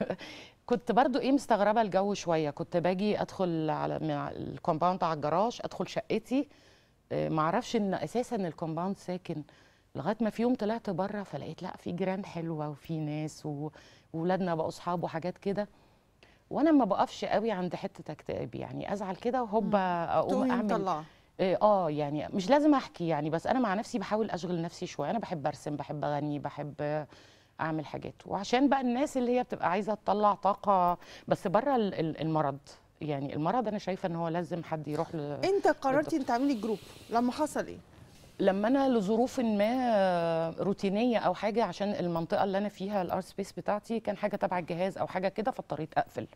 كنت برضو ايه مستغربه الجو شويه كنت باجي ادخل على من على الكومباوند على الجراج ادخل شقتي آه، ما اعرفش ان اساسا الكومباوند ساكن لغايه ما في يوم طلعت بره فلقيت لا في جيران حلوه وفي ناس و- وولادنا بقوا اصحاب وحاجات كده وانا ما بقفش قوي عند حته اكتئاب يعني ازعل كده وهوبا اقوم تقومي اعمل مطلعه إيه، اه يعني مش لازم احكي يعني بس انا مع نفسي بحاول اشغل نفسي شويه انا بحب ارسم بحب اغني بحب اعمل حاجات وعشان بقى الناس اللي هي بتبقى عايزه تطلع طاقه بس بره ال- ال- المرض يعني المرض انا شايفه ان هو لازم حد يروح ل... انت قررتي ان تعملي جروب لما حصل ايه لما انا لظروف ما روتينيه او حاجه عشان المنطقه اللي انا فيها الارت سبيس بتاعتي كان حاجه تبع الجهاز او حاجه كده فاضطريت اقفل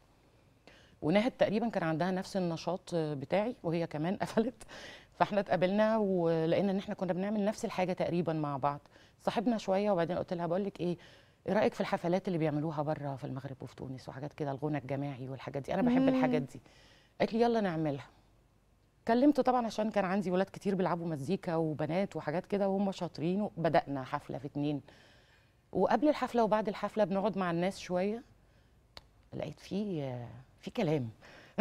وناهد تقريبا كان عندها نفس النشاط بتاعي وهي كمان قفلت فاحنا اتقابلنا ولقينا ان احنا كنا بنعمل نفس الحاجه تقريبا مع بعض صاحبنا شويه وبعدين قلت لها بقول لك ايه ايه رايك في الحفلات اللي بيعملوها بره في المغرب وفي تونس وحاجات كده الغنى الجماعي والحاجات دي انا بحب الحاجات دي قالت لي يلا نعملها كلمته طبعا عشان كان عندي ولاد كتير بيلعبوا مزيكا وبنات وحاجات كده وهم شاطرين وبدانا حفله في اتنين وقبل الحفله وبعد الحفله بنقعد مع الناس شويه لقيت في في كلام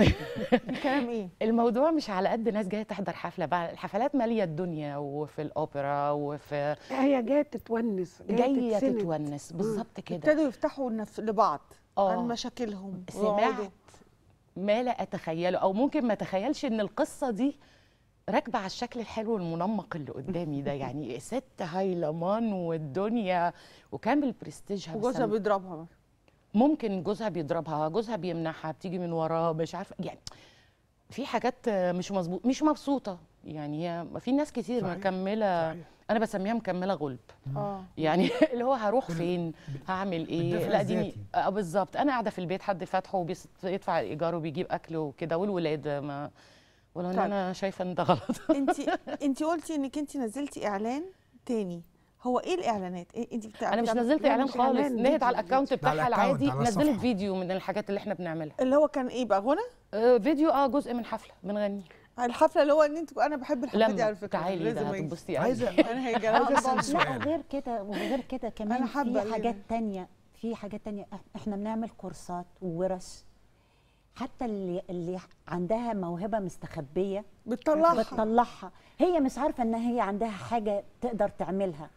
الكلام ايه الموضوع مش على قد ناس جايه تحضر حفله بقى الحفلات ماليه الدنيا وفي الاوبرا وفي هي جايه تتونس جايه تتسند. تتونس بالظبط كده ابتدوا يفتحوا نف... لبعض آه. عن مشاكلهم سمعت ويقعدوا. ما لا اتخيله او ممكن ما اتخيلش ان القصه دي راكبه على الشكل الحلو المنمق اللي قدامي ده يعني ست هايلمان والدنيا وكامل برستيجها بس وجوزها أنا- بيضربها مثلا. ممكن جوزها بيضربها جوزها بيمنعها بتيجي من وراه مش عارفه يعني في حاجات مش مظبوط مش مبسوطه يعني هي في ناس كتير صحيح. مكمله صحيح. انا بسميها مكمله غلب اه يعني اللي هو هروح فين هعمل ايه بالدافع لا ديني الذاتي. اه بالظبط انا قاعده في البيت حد فاتحه وبيدفع الايجار وبيجيب اكل وكده والولاد ما ولو ان طيب. انا شايفه ان ده غلط انت انت قلتي انك انت نزلتي اعلان تاني هو ايه الاعلانات إيه انت بتاع انا مش بتاع- نزلت لا، اعلان مش خالص إعلان، نهد فيديو، على الاكونت فيديو. على بتاعها الأكاونت، العادي على نزلت الصفحة. فيديو من الحاجات اللي احنا بنعملها اللي هو كان ايه بقى غنى آه، فيديو اه جزء من حفله بنغني الحفله اللي هو ان انت انا بحب الحفلات دي على لما فكره تعالي لازم ده أجي. هتنبسطي قوي عايزه انا هيجي عايزة أنا أسأل هطبع- سؤال. لا وغير كده وغير كده كمان أنا حابة في ال- حاجات تانية في حاجات تانية إح- احنا بنعمل كورسات وورش حتى اللي اللي عندها موهبة مستخبية بتطلعها بتطلعها هي مش عارفة ان هي عندها حاجة تقدر تعملها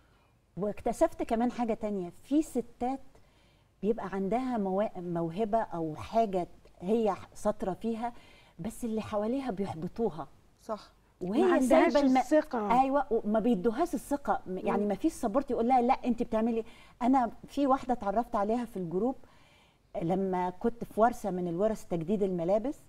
واكتشفت كمان حاجة تانية في ستات بيبقى عندها موا- موهبة او حاجة هي شاطرة فيها بس اللي حواليها بيحبطوها صح ما وهي عندهاش سايبه الم... الثقة. ايوه وما بيدوهاش الثقه م- يعني ما فيش سبورت يقول لها لا انت بتعملي انا في واحده اتعرفت عليها في الجروب لما كنت في ورشه من الورش تجديد الملابس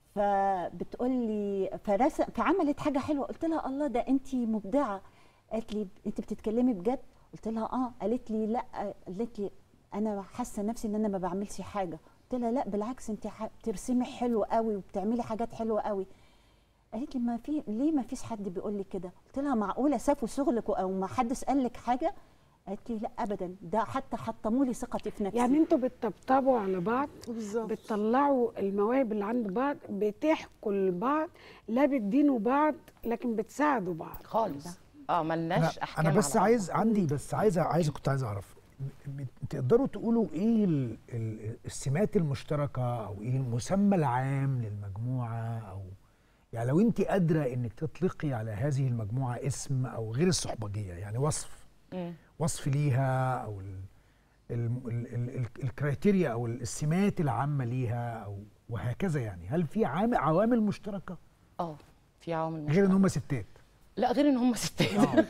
فبتقول لي فرس فعملت حاجه حلوه قلت لها الله ده انت مبدعه قالت لي انت بتتكلمي بجد قلت لها اه قالت لي لا قالت لي انا حاسه نفسي ان انا ما بعملش حاجه قلت لها لا بالعكس انت ح- بترسمي حلو قوي وبتعملي حاجات حلوه قوي قالت لي ما في ليه ما فيش حد بيقول لي كده قلت لها معقوله سافوا شغلك او ما حدش قال لك حاجه قالت لي لا ابدا ده حتى حطموا لي ثقتي في نفسي يعني انتوا بتطبطبوا على بعض بالظبط بتطلعوا المواهب اللي عند بعض بتحكوا لبعض لا بتدينوا بعض لكن بتساعدوا بعض خالص اه انا, ملناش احكام أنا بس على عايز عندي بس عايز عايز كنت عايز اعرف م- م- تقدروا تقولوا ايه ال- ال- السمات المشتركه او ايه المسمى العام للمجموعه او يعني لو انت قادره انك تطلقي على هذه المجموعه اسم او غير الصحبجيه يعني وصف مم. وصف ليها او ال ال ال ال ال الكرايتيريا او السمات العامه ليها او وهكذا يعني هل في عام عوامل مشتركه اه في عوامل غير ان مشتركة. هم ستات لا غير ان هم ستات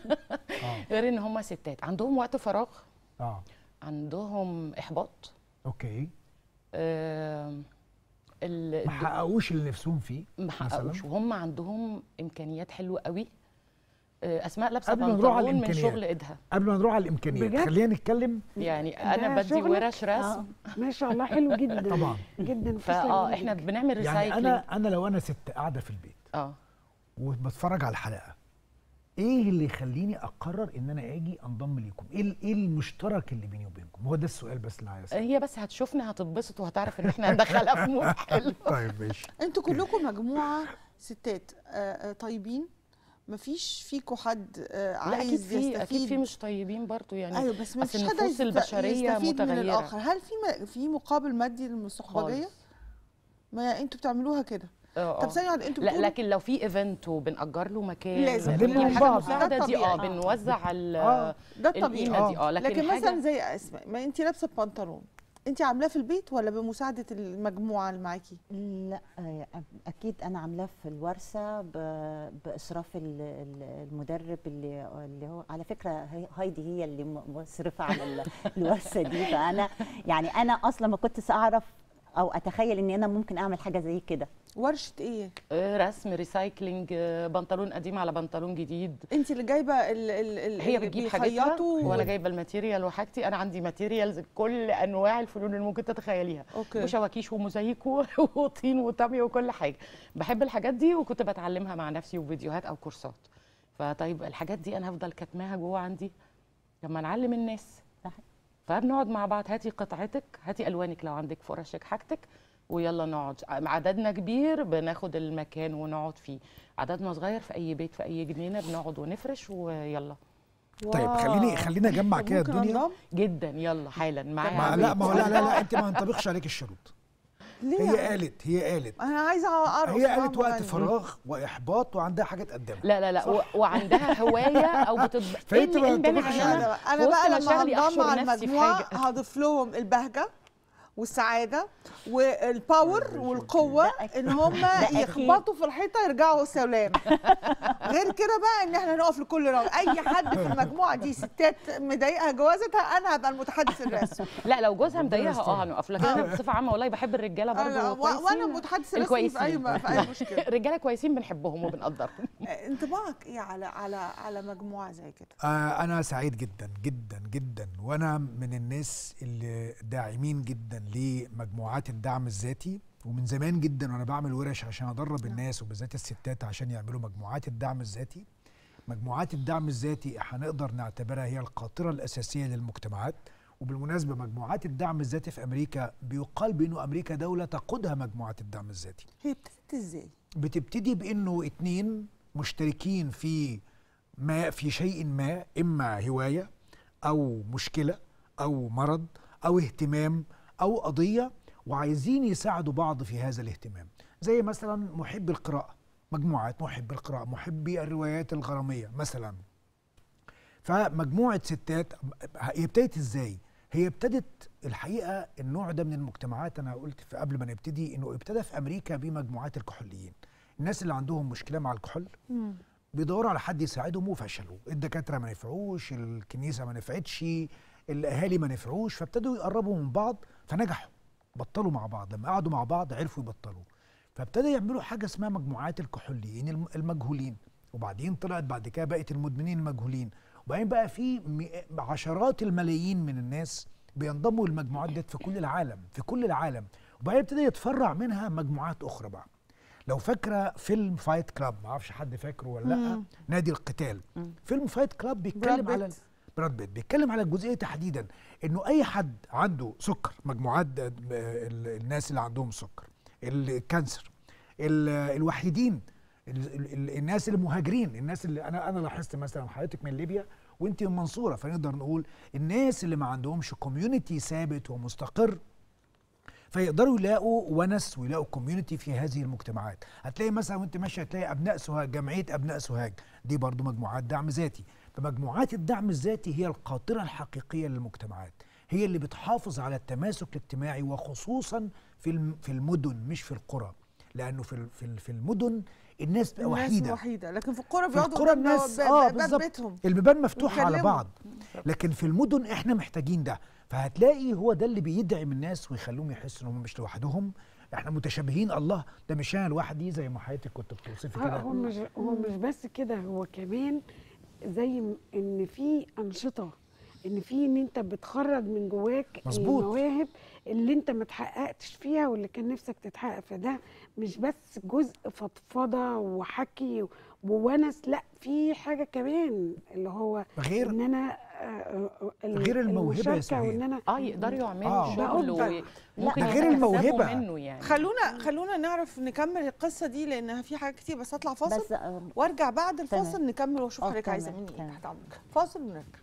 اه غير ان هم ستات عندهم وقت فراغ اه عندهم احباط اوكي آم، ال- ما حققوش اللي نفسهم فيه ما مثلاً؟ حققوش وهم عندهم امكانيات حلوه قوي آه، اسماء لابسه قبل ما نروح على بنطلون من الإمكانيات. شغل ايدها قبل ما نروح على الامكانيات بجد؟ خلينا نتكلم يعني انا بدي شغلك؟ ورش رسم ما شاء الله حلو جدا طبعا جدا فاه تسلم احنا إيدك. بنعمل يعني ريسايكلينج انا انا لو انا ست قاعده في البيت اه وبتفرج على الحلقه ايه اللي يخليني اقرر ان انا اجي انضم ليكم ايه ال- ايه المشترك اللي بيني وبينكم هو ده السؤال بس اللي عايز أسأله. هي بس هتشوفنا هتتبسط وهتعرف ان احنا هندخلها في مود حلو طيب ماشي انتوا كلكم مجموعه ستات آه، آه، طيبين مفيش فيكم حد آه، لا اكيد عايز في يستفيد اكيد في مش طيبين برضو يعني ايوه بس مفيش أصل حد النفوس يست- البشرية يستفيد من متغيرة. الاخر هل في م- في مقابل مادي للصحوبيه خالص. ما انتوا بتعملوها كده آه، طب آه. ثانيه واحدة، انتوا لا بتقولوا لكن لو في ايفنت وبنأجر له مكان لازم. بنجيب بنلم حاجه بعض. مساعده ده دي اه طبيعي. بنوزع ال آه. ده الطبيعي القيمه دي اه لكن, لكن حاجة مثلا زي اسماء ما انت لابسه بنطلون انت عاملاه في البيت ولا بمساعده المجموعه اللي معاكي لا آه، اكيد انا عاملاه في الورشه ب- باشراف ال- ال- المدرب اللي اللي هو على فكره هي- هايدي هي اللي م- مصرفه على ال- الورشه دي فانا يعني انا اصلا ما كنتش اعرف او اتخيل ان انا ممكن اعمل حاجه زي كده ورشه ايه آه، رسم ريسايكلينج آه، بنطلون قديم على بنطلون جديد انت اللي جايبه ال ال ال هي اللي بتجيب حاجتها بيخيطوا وانا جايبه الماتيريال وحاجتي انا عندي ماتيريالز كل انواع الفنون اللي ممكن تتخيليها اوكي وشواكيش وموزايك و- وطين وطمي وكل حاجه بحب الحاجات دي وكنت بتعلمها مع نفسي وفيديوهات او كورسات فطيب الحاجات دي انا هفضل كاتماها جوه عندي لما نعلم الناس صح. فبنقعد مع بعض هاتي قطعتك هاتي الوانك لو عندك فرشك حاجتك ويلا نقعد عددنا كبير بناخد المكان ونقعد فيه عددنا صغير في اي بيت في اي جنينه بنقعد ونفرش ويلا طيب واو. خليني خلينا اجمع طب كده ممكن الدنيا أنضم؟ جدا يلا حالا معايا ما على لا البيت. ما هو لا لا لا انت ما ينطبقش عليك الشروط ليه هي يعني؟ قالت هي قالت انا عايزه ارقص هي معاهم قالت وقت وأغني. فراغ واحباط وعندها حاجه تقدمها لا لا لا و... وعندها هوايه او بتطبخ فأنت ما انا ينطبقش انا في بقى وسط لما مشاغلي هنضم أحشر على نفسي في المجموعه حاجة. هضيف لهم البهجه والسعاده والباور والقوه ده أكيد. ان هم ده أكيد. يخبطوا في الحيطه يرجعوا سلام غير كده بقى ان احنا نقف لكل راجل اي حد في المجموعه دي ستات مضايقها جوازتها انا هبقى المتحدث الرسمي لا لو جوزها مضايقها يستر. اه هنقف لكن انا بصفه عامه والله بحب الرجاله أنا برضه و- وانا كويسين. متحدث الرسمي في اي الكويسين. في اي مشكله الرجاله كويسين بنحبهم وبنقدرهم انطباعك ايه على على على مجموعه زي كده آه انا سعيد جدا جدا جدا وانا من الناس اللي داعمين جدا لمجموعات الدعم الذاتي ومن زمان جدا وانا بعمل ورش عشان ادرب الناس وبالذات الستات عشان يعملوا مجموعات الدعم الذاتي مجموعات الدعم الذاتي هنقدر نعتبرها هي القاطره الاساسيه للمجتمعات وبالمناسبه مجموعات الدعم الذاتي في امريكا بيقال بانه امريكا دوله تقودها مجموعات الدعم الذاتي هي ابتدت ازاي بتبتدي بانه اتنين مشتركين في ما في شيء ما اما هوايه او مشكله او مرض او اهتمام او قضيه وعايزين يساعدوا بعض في هذا الاهتمام زي مثلا محب القراءه مجموعات محب القراءه محبي الروايات الغراميه مثلا فمجموعه ستات هي ابتدت ازاي هي ابتدت الحقيقه النوع ده من المجتمعات انا قلت في قبل ما نبتدي انه ابتدى في امريكا بمجموعات الكحوليين الناس اللي عندهم مشكله مع الكحول بيدوروا على حد يساعدهم وفشلوا الدكاتره ما نفعوش الكنيسه ما نفعتش الاهالي ما نفعوش فابتدوا يقربوا من بعض فنجحوا بطلوا مع بعض لما قعدوا مع بعض عرفوا يبطلوا فابتدى يعملوا حاجه اسمها مجموعات الكحوليين الم- المجهولين وبعدين طلعت بعد كده بقت المدمنين المجهولين وبعدين بقى في م- عشرات الملايين من الناس بينضموا للمجموعات ديت في كل العالم في كل العالم وبعدين ابتدى يتفرع منها مجموعات اخرى بقى لو فاكره فيلم فايت كلاب ما اعرفش حد فاكره ولا لا نادي القتال فيلم فايت كلاب بيتكلم براد على بيت. براد بيت بيتكلم على الجزئيه تحديدا انه اي حد عنده سكر مجموعات د- ب- ال- الناس اللي عندهم سكر الكانسر ال- الوحيدين ال- ال- ال- الناس المهاجرين الناس اللي انا انا لاحظت مثلا حضرتك من ليبيا وانت من المنصوره فنقدر نقول الناس اللي ما عندهمش كوميونتي ثابت ومستقر فيقدروا يلاقوا ونس ويلاقوا كوميونتي في هذه المجتمعات هتلاقي مثلا وانت ماشي هتلاقي ابناء سوهاج جمعيه ابناء سوهاج دي برضو مجموعات دعم ذاتي فمجموعات الدعم الذاتي هي القاطره الحقيقيه للمجتمعات هي اللي بتحافظ على التماسك الاجتماعي وخصوصا في الم- في المدن مش في القرى لانه في ال- في ال- في المدن الناس بتبقى الناس وحيده وحيده لكن في القرى في بيقعدوا القرى قدام الناس باب- اه باب بالظبط بيتهم البيبان مفتوحه على يتكلموا. بعض لكن في المدن احنا محتاجين ده فهتلاقي هو ده اللي بيدعم الناس ويخليهم يحسوا ان هم مش لوحدهم احنا متشابهين الله ده مش انا لوحدي زي ما حضرتك كنت بتوصفي آه، كده هو مش هو مش بس كده هو كمان زي م- ان في انشطه ان في ان انت بتخرج من جواك مظبوط. المواهب اللي انت ما تحققتش فيها واللي كان نفسك تتحقق فده مش بس جزء فضفضه وحكي وونس لا في حاجه كمان اللي هو غير ان انا آه، آه، ال- غير الموهبة يا المشاركة سهير. وان انا اه يقدروا يعملوا آه. شغل بقول وممكن ده غير يتكسبوا الموهبة. منه يعني خلونا خلونا نعرف نكمل القصه دي لانها في حاجات كتير بس اطلع فاصل بس آه، وارجع بعد الفاصل تمام. نكمل واشوف آه، حضرتك عايزه تمام، مني ايه تمام. تحت امرك فاصل ونرجع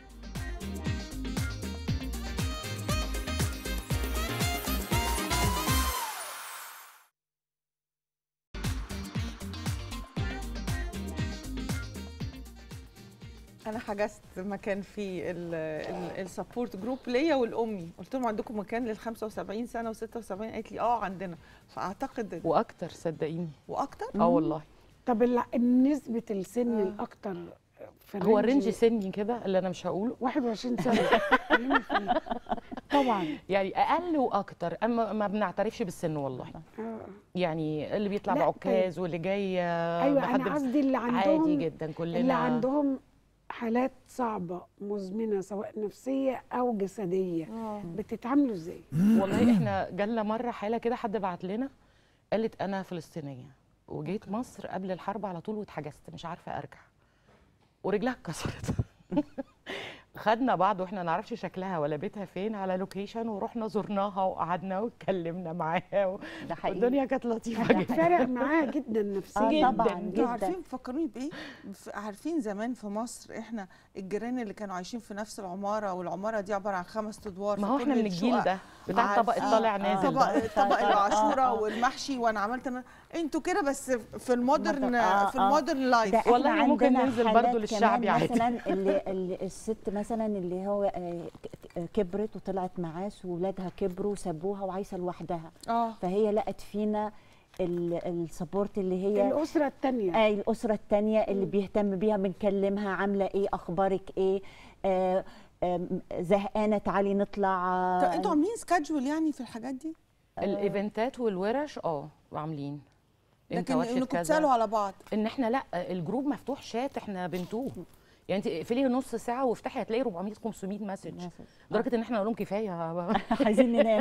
انا حجزت مكان في السبورت جروب ليا والامي قلت لهم عندكم مكان لل 75 سنه و76 قالت لي اه عندنا فاعتقد واكتر صدقيني واكتر اه والله طب ال- نسبه السن آه. الاكتر في هو الرينج سني كده اللي انا مش هقوله 21 سنه خليني فيه. طبعا يعني اقل واكتر اما ما بنعترفش بالسن والله آه. يعني اللي بيطلع لا، بعكاز واللي جاي آه، ايوه بحد انا بس- قصدي اللي عندهم عادي جدا كلنا اللي عندهم حالات صعبه مزمنه سواء نفسيه او جسديه آه. بتتعاملوا ازاي؟ والله احنا جالنا مره حاله كده حد بعت لنا قالت انا فلسطينيه وجيت مصر قبل الحرب على طول واتحجزت مش عارفه ارجع ورجلها اتكسرت خدنا بعض واحنا نعرفش شكلها ولا بيتها فين على لوكيشن ورحنا زرناها وقعدنا واتكلمنا معاها و... ده حقيقي والدنيا كانت لطيفه ده جدا فرق معاها جدا اه نفسيا طبعا جداً. انتوا جدا عارفين فكروني بايه؟ ف- عارفين زمان في مصر احنا الجيران اللي كانوا عايشين في نفس العماره والعماره دي عباره عن خمس ادوار ما هو في احنا كل من الجيل الشقق ده بتاع الطبق عارفين- الطالع آه، نازل طبق ده طبق آه، العاشوره آه. والمحشي وانا عملت انا انتوا كده بس في المودرن آه، في آه. المودرن ده لايف احنا والله ممكن عندنا ننزل حالات برضو للشعبي كمان عادي. مثلا اللي, اللي الست مثلا اللي هو آه، ك- ك- كبرت وطلعت معاش واولادها كبروا وسابوها وعايشه لوحدها اه فهي لقت فينا السبورت اللي هي الاسره الثانيه آه الاسره الثانيه اللي بيهتم بيها بنكلمها عامله ايه اخبارك ايه آه آم، زهقانه تعالي نطلع آه، طب انتوا عاملين سكادجول يعني في الحاجات دي؟ الايفنتات والورش اه عاملين انت لكن واخد انكم كذا. تسالوا على بعض ان احنا لا الجروب مفتوح شات احنا بنتوه يعني انت اقفلي نص ساعه وافتحي هتلاقي 400 500 مسج لدرجه ان احنا نقول لهم كفايه عايزين ننام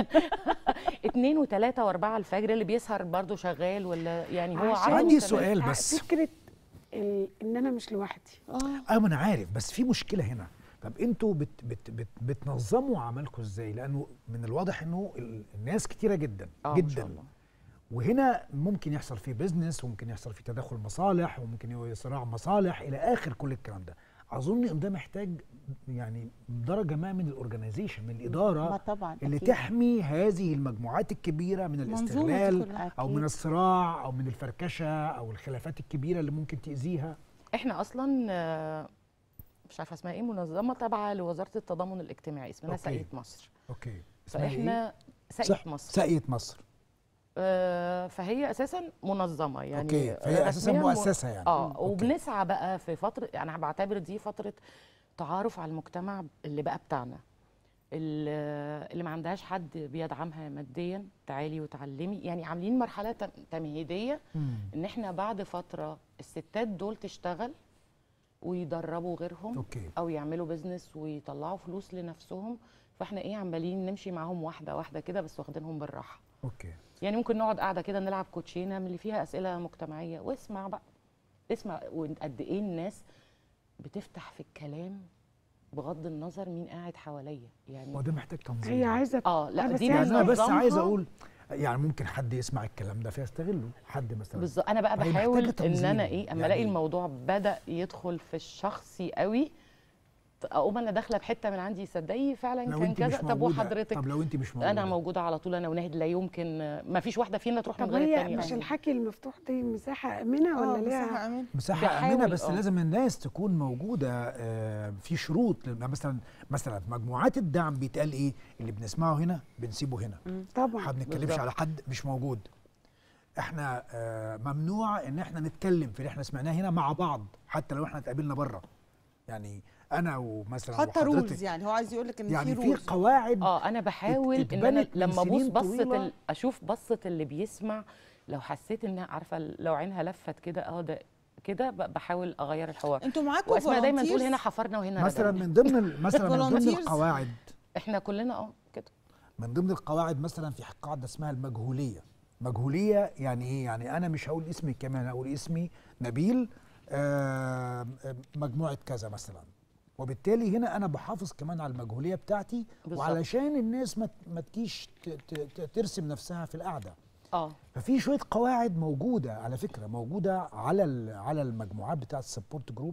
اتنين وتلاته واربعه الفجر اللي بيسهر برضه شغال ولا يعني هو عشان- عدد عندي كمان. سؤال ع- بس فكره ال- ان انا مش لوحدي اه اه ما انا عارف بس في مشكله هنا طب انتوا بت بت بت بتنظموا عملكم ازاي لانه من الواضح انه ال- الناس كتيره جدا آه، ما جدا شاء الله. وهنا ممكن يحصل فيه بيزنس وممكن يحصل فيه تداخل مصالح وممكن يبقى صراع مصالح الى اخر كل الكلام ده اظن ان ده محتاج يعني درجه ما من الاورجنايزيشن من ما الاداره طبعا اللي أكيد. تحمي هذه المجموعات الكبيره من منظومة الاستغلال كلها. او من أكيد. الصراع او من الفركشه او الخلافات الكبيره اللي ممكن تاذيها احنا اصلا آه، مش عارفه اسمها ايه منظمه تابعه لوزاره التضامن الاجتماعي اسمها أوكي. ساقية مصر اوكي اسمها إيه؟ فاحنا ساقية صح مصر ساقية مصر آه، فهي اساسا منظمه يعني اوكي فهي اساسا رسمياً م- مؤسسه يعني اه أوكي. وبنسعى بقى في فتره انا بعتبر دي فتره تعارف على المجتمع اللي بقى بتاعنا ال- اللي ما عندهاش حد بيدعمها ماديا تعالي وتعلمي يعني عاملين مرحله تم- تمهيديه مم. ان احنا بعد فتره الستات دول تشتغل ويدربوا غيرهم اوكي او يعملوا بزنس ويطلعوا فلوس لنفسهم فاحنا ايه عمالين نمشي معاهم واحده واحده كده بس واخدينهم بالراحه اوكي يعني ممكن نقعد قاعده كده نلعب كوتشينه من اللي فيها اسئله مجتمعيه واسمع بقى اسمع وقد ايه الناس بتفتح في الكلام بغض النظر مين قاعد حواليا يعني هو ده محتاج تنظيم هي عايزه اه لا بس دي يعني يعني انا بس بنظمها. عايز اقول يعني ممكن حد يسمع الكلام ده فيستغله حد مثلا بالظبط انا بقى هي محتاجة بحاول ان تنظيم. انا ايه اما الاقي يعني- الموضوع بدا يدخل في الشخصي قوي اقوم انا داخله بحته من عندي صدقي فعلا لو كان انت كذا مش طب موجوده وحضرتك طب لو انت مش موجوده انا موجوده على طول انا وناهد لا يمكن ما فيش واحده فينا تروح من طب غير هي الثانيه مش الحكي المفتوح دي مساحه امنه اه ولا مساحه ليها امان مساحه بحاول، امنه بس آه. لازم الناس تكون موجوده آه، في شروط لما مثلا مثلا مجموعات الدعم بيتقال ايه اللي بنسمعه هنا بنسيبه هنا طبعا ما بنتكلمش بالظبط. على حد مش موجود احنا آه، ممنوع ان احنا نتكلم في اللي احنا سمعناه هنا مع بعض حتى لو احنا اتقابلنا بره يعني انا ومثلا حتى وحضرتك رولز يعني هو عايز يقول لك ان يعني في في رولز قواعد اه انا بحاول ان انا اتبنت من لما ابص سنين بصه طويلة. ال... اشوف بصه اللي بيسمع لو حسيت انها عارفه لو عينها لفت كده اه ده كده ب- بحاول اغير الحوار انتوا معاكم واسماء دايما تقول volunteers؟ هنا حفرنا وهنا مثلا ردمنا. من ضمن ال- مثلا من ضمن Volunteers. القواعد احنا كلنا اه كده من ضمن القواعد مثلا في قاعده اسمها المجهوليه مجهوليه يعني ايه يعني انا مش هقول اسمي كمان هقول اسمي نبيل آه، مجموعه كذا مثلا وبالتالي هنا انا بحافظ كمان على المجهوليه بتاعتي بالظبط. وعلشان الناس ما ما تجيش ت- ت- ت- ترسم نفسها في القعده اه ففي شويه قواعد موجوده على فكره موجوده على ال- على المجموعات بتاعه السبورت جروب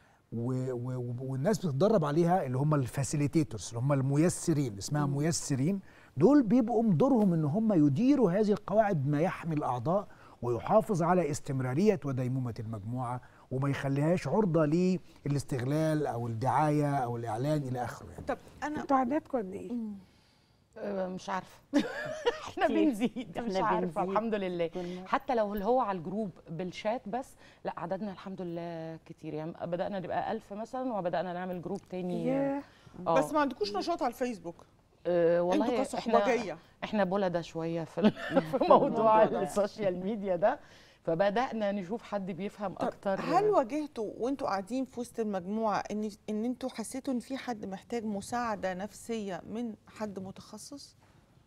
و و والناس بتتدرب عليها اللي هم الفاسيليتيتورز اللي هم الميسرين اسمها ميسرين دول بيبقوا من دورهم ان هم يديروا هذه القواعد بما يحمي الاعضاء ويحافظ على استمراريه وديمومه المجموعه وما يخليهاش عرضه للاستغلال او الدعايه او الاعلان الى اخره يعني. طب انا انتوا عددكم قد ايه؟ آه، مش عارفه احنا كتير. بنزيد مش إحنا عارفه بنزيد. الحمد لله كنا- حتى لو اللي هو على الجروب بالشات بس لا عددنا الحمد لله كتير يعني بدأنا نبقى ألف مثلا وبدأنا نعمل جروب تاني ياه آه. بس ما عندكوش نشاط على الفيسبوك آه والله انتوا احنا كصحبجيه احنا بولده شويه في ال- في موضوع الموضوع ده. السوشيال ميديا ده فبدأنا نشوف حد بيفهم طب اكتر هل واجهتوا وانتوا قاعدين في وسط المجموعه ان ان انتوا حسيتوا ان في حد محتاج مساعده نفسيه من حد متخصص؟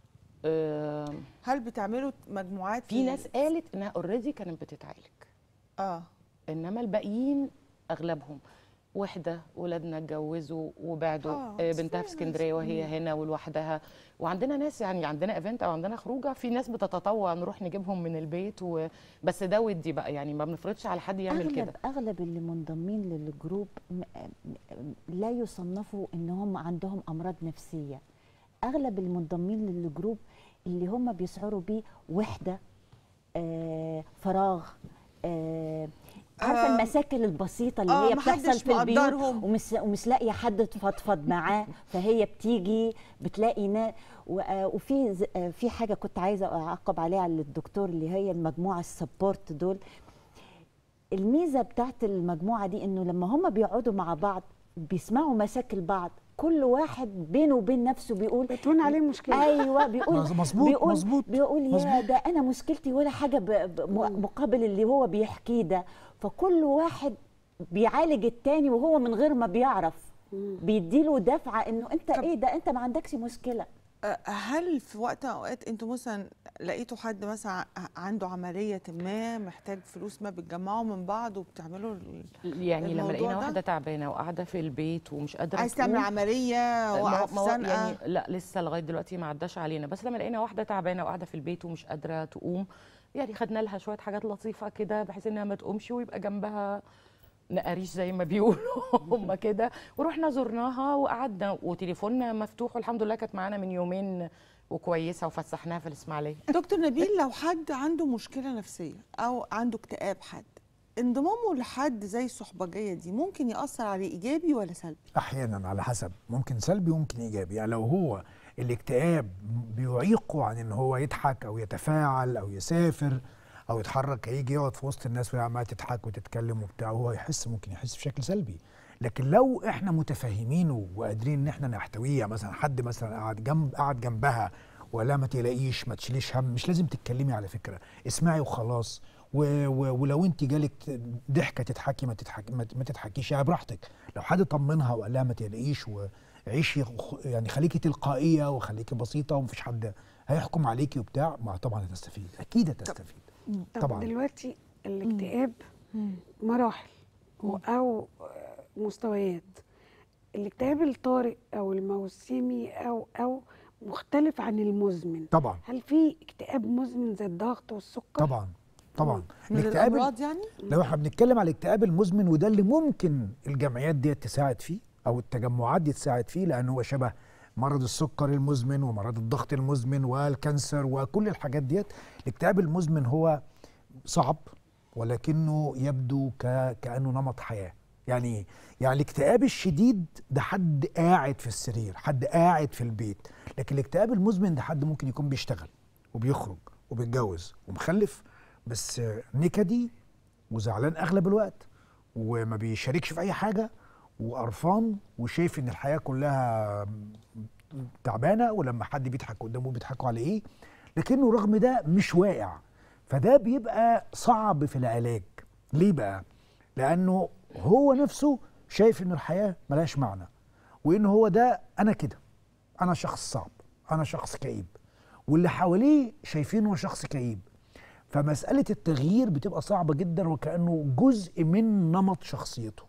آه هل بتعملوا مجموعات في ناس قالت انها اوريدي كانت بتتعالج اه انما الباقيين اغلبهم وحده ولادنا اتجوزوا وبعدوا آه، آه it's بنتها very في اسكندريه وهي هنا ولوحدها وعندنا ناس يعني عندنا ايفنت او عندنا خروجه في ناس بتتطوع نروح نجيبهم من البيت و... بس ده ودي بقى يعني ما بنفرضش على حد يعمل اغلب كده اغلب اللي منضمين للجروب م- م- لا يصنفوا ان هم عندهم امراض نفسيه اغلب المنضمين للجروب اللي هم بيشعروا بيه وحده آه فراغ آه عارفه آه. المشاكل البسيطه اللي آه، هي محدش بتحصل في البيوت مقدرهم. ومش ومش لاقيه حد تفضفض معاه فهي بتيجي بتلاقي نا و- آه، وفي ز- آه، في حاجه كنت عايزه اعقب عليها للدكتور اللي هي المجموعه السبورت دول الميزه بتاعت المجموعه دي انه لما هم بيقعدوا مع بعض بيسمعوا مشاكل بعض كل واحد بينه وبين نفسه بيقول بتهون عليه مشكله ايوه بيقول مظبوط، بيقول مظبوط، بيقول يا مظبوط. ده انا مشكلتي ولا حاجه ب- ب- م- مقابل اللي هو بيحكيه ده فكل واحد بيعالج التاني وهو من غير ما بيعرف بيديله دفعه انه انت ايه ده انت ما عندكش مشكله آه، هل في وقت من اوقات انتوا مثلا لقيتوا حد مثلا ع- عنده عمليه ما محتاج فلوس ما بتجمعوا من بعض وبتعملوا ال- يعني لما الموضوع لقينا ده؟ واحده تعبانه وقاعده في البيت ومش قادره عايز تعمل تقوم، عمليه ما- وقف ما- سنقه يعني لا لسه لغايه دلوقتي ما عداش علينا بس لما لقينا واحده تعبانه وقاعده في البيت ومش قادره تقوم يعني خدنا لها شويه حاجات لطيفه كده بحيث انها ما تقومش ويبقى جنبها نقاريش زي ما بيقولوا هم كده ورحنا زرناها وقعدنا وتليفوننا مفتوح والحمد لله كانت معانا من يومين وكويسه وفسحناها في الاسماعيليه دكتور نبيل لو حد عنده مشكله نفسيه او عنده اكتئاب حد انضمامه لحد زي الصحبجيه دي ممكن ياثر عليه ايجابي ولا سلبي احيانا على حسب ممكن سلبي وممكن ايجابي يعني لو هو الاكتئاب بيعيقه عن ان هو يضحك او يتفاعل او يسافر او يتحرك هيجي يقعد في وسط الناس وهي عماله تضحك وتتكلم وبتاع وهو يحس ممكن يحس بشكل سلبي لكن لو احنا متفاهمينه وقادرين ان احنا نحتويه مثلا حد مثلا قاعد جنب قاعد جنبها ولا ما تلاقيش ما تشيليش هم مش لازم تتكلمي على فكره اسمعي وخلاص و و ولو انت جالك ضحكه تضحكي ما تضحكي ما ما تضحكيش يعني براحتك لو حد طمنها وقال لها ما تقلقيش وعيشي خ- يعني خليكي تلقائيه وخليكي بسيطه ومفيش حد هيحكم عليكي وبتاع ما طبعا هتستفيد اكيد هتستفيد طب طبعاً. دلوقتي الاكتئاب مراحل و- او آه، مستويات الاكتئاب الطارئ او الموسمي او او مختلف عن المزمن طبعا هل في اكتئاب مزمن زي الضغط والسكر طبعا طبعا من الاكتئاب الامراض يعني لو احنا بنتكلم على الاكتئاب المزمن وده اللي ممكن الجمعيات دي تساعد فيه او التجمعات دي تساعد فيه لان هو شبه مرض السكر المزمن ومرض الضغط المزمن والكانسر وكل الحاجات ديت الاكتئاب المزمن هو صعب ولكنه يبدو ك... كانه نمط حياه يعني ايه يعني الاكتئاب الشديد ده حد قاعد في السرير حد قاعد في البيت لكن الاكتئاب المزمن ده حد ممكن يكون بيشتغل وبيخرج وبيتجوز ومخلف بس نكدي وزعلان اغلب الوقت وما بيشاركش في اي حاجه وقرفان وشايف ان الحياه كلها تعبانه ولما حد بيضحك قدامه بيضحكوا على ايه لكنه رغم ده مش واقع فده بيبقى صعب في العلاج ليه بقى لانه هو نفسه شايف ان الحياه ملهاش معنى وان هو ده انا كده انا شخص صعب انا شخص كئيب واللي حواليه شايفينه شخص كئيب فمسألة التغيير بتبقى صعبة جدا وكأنه جزء من نمط شخصيته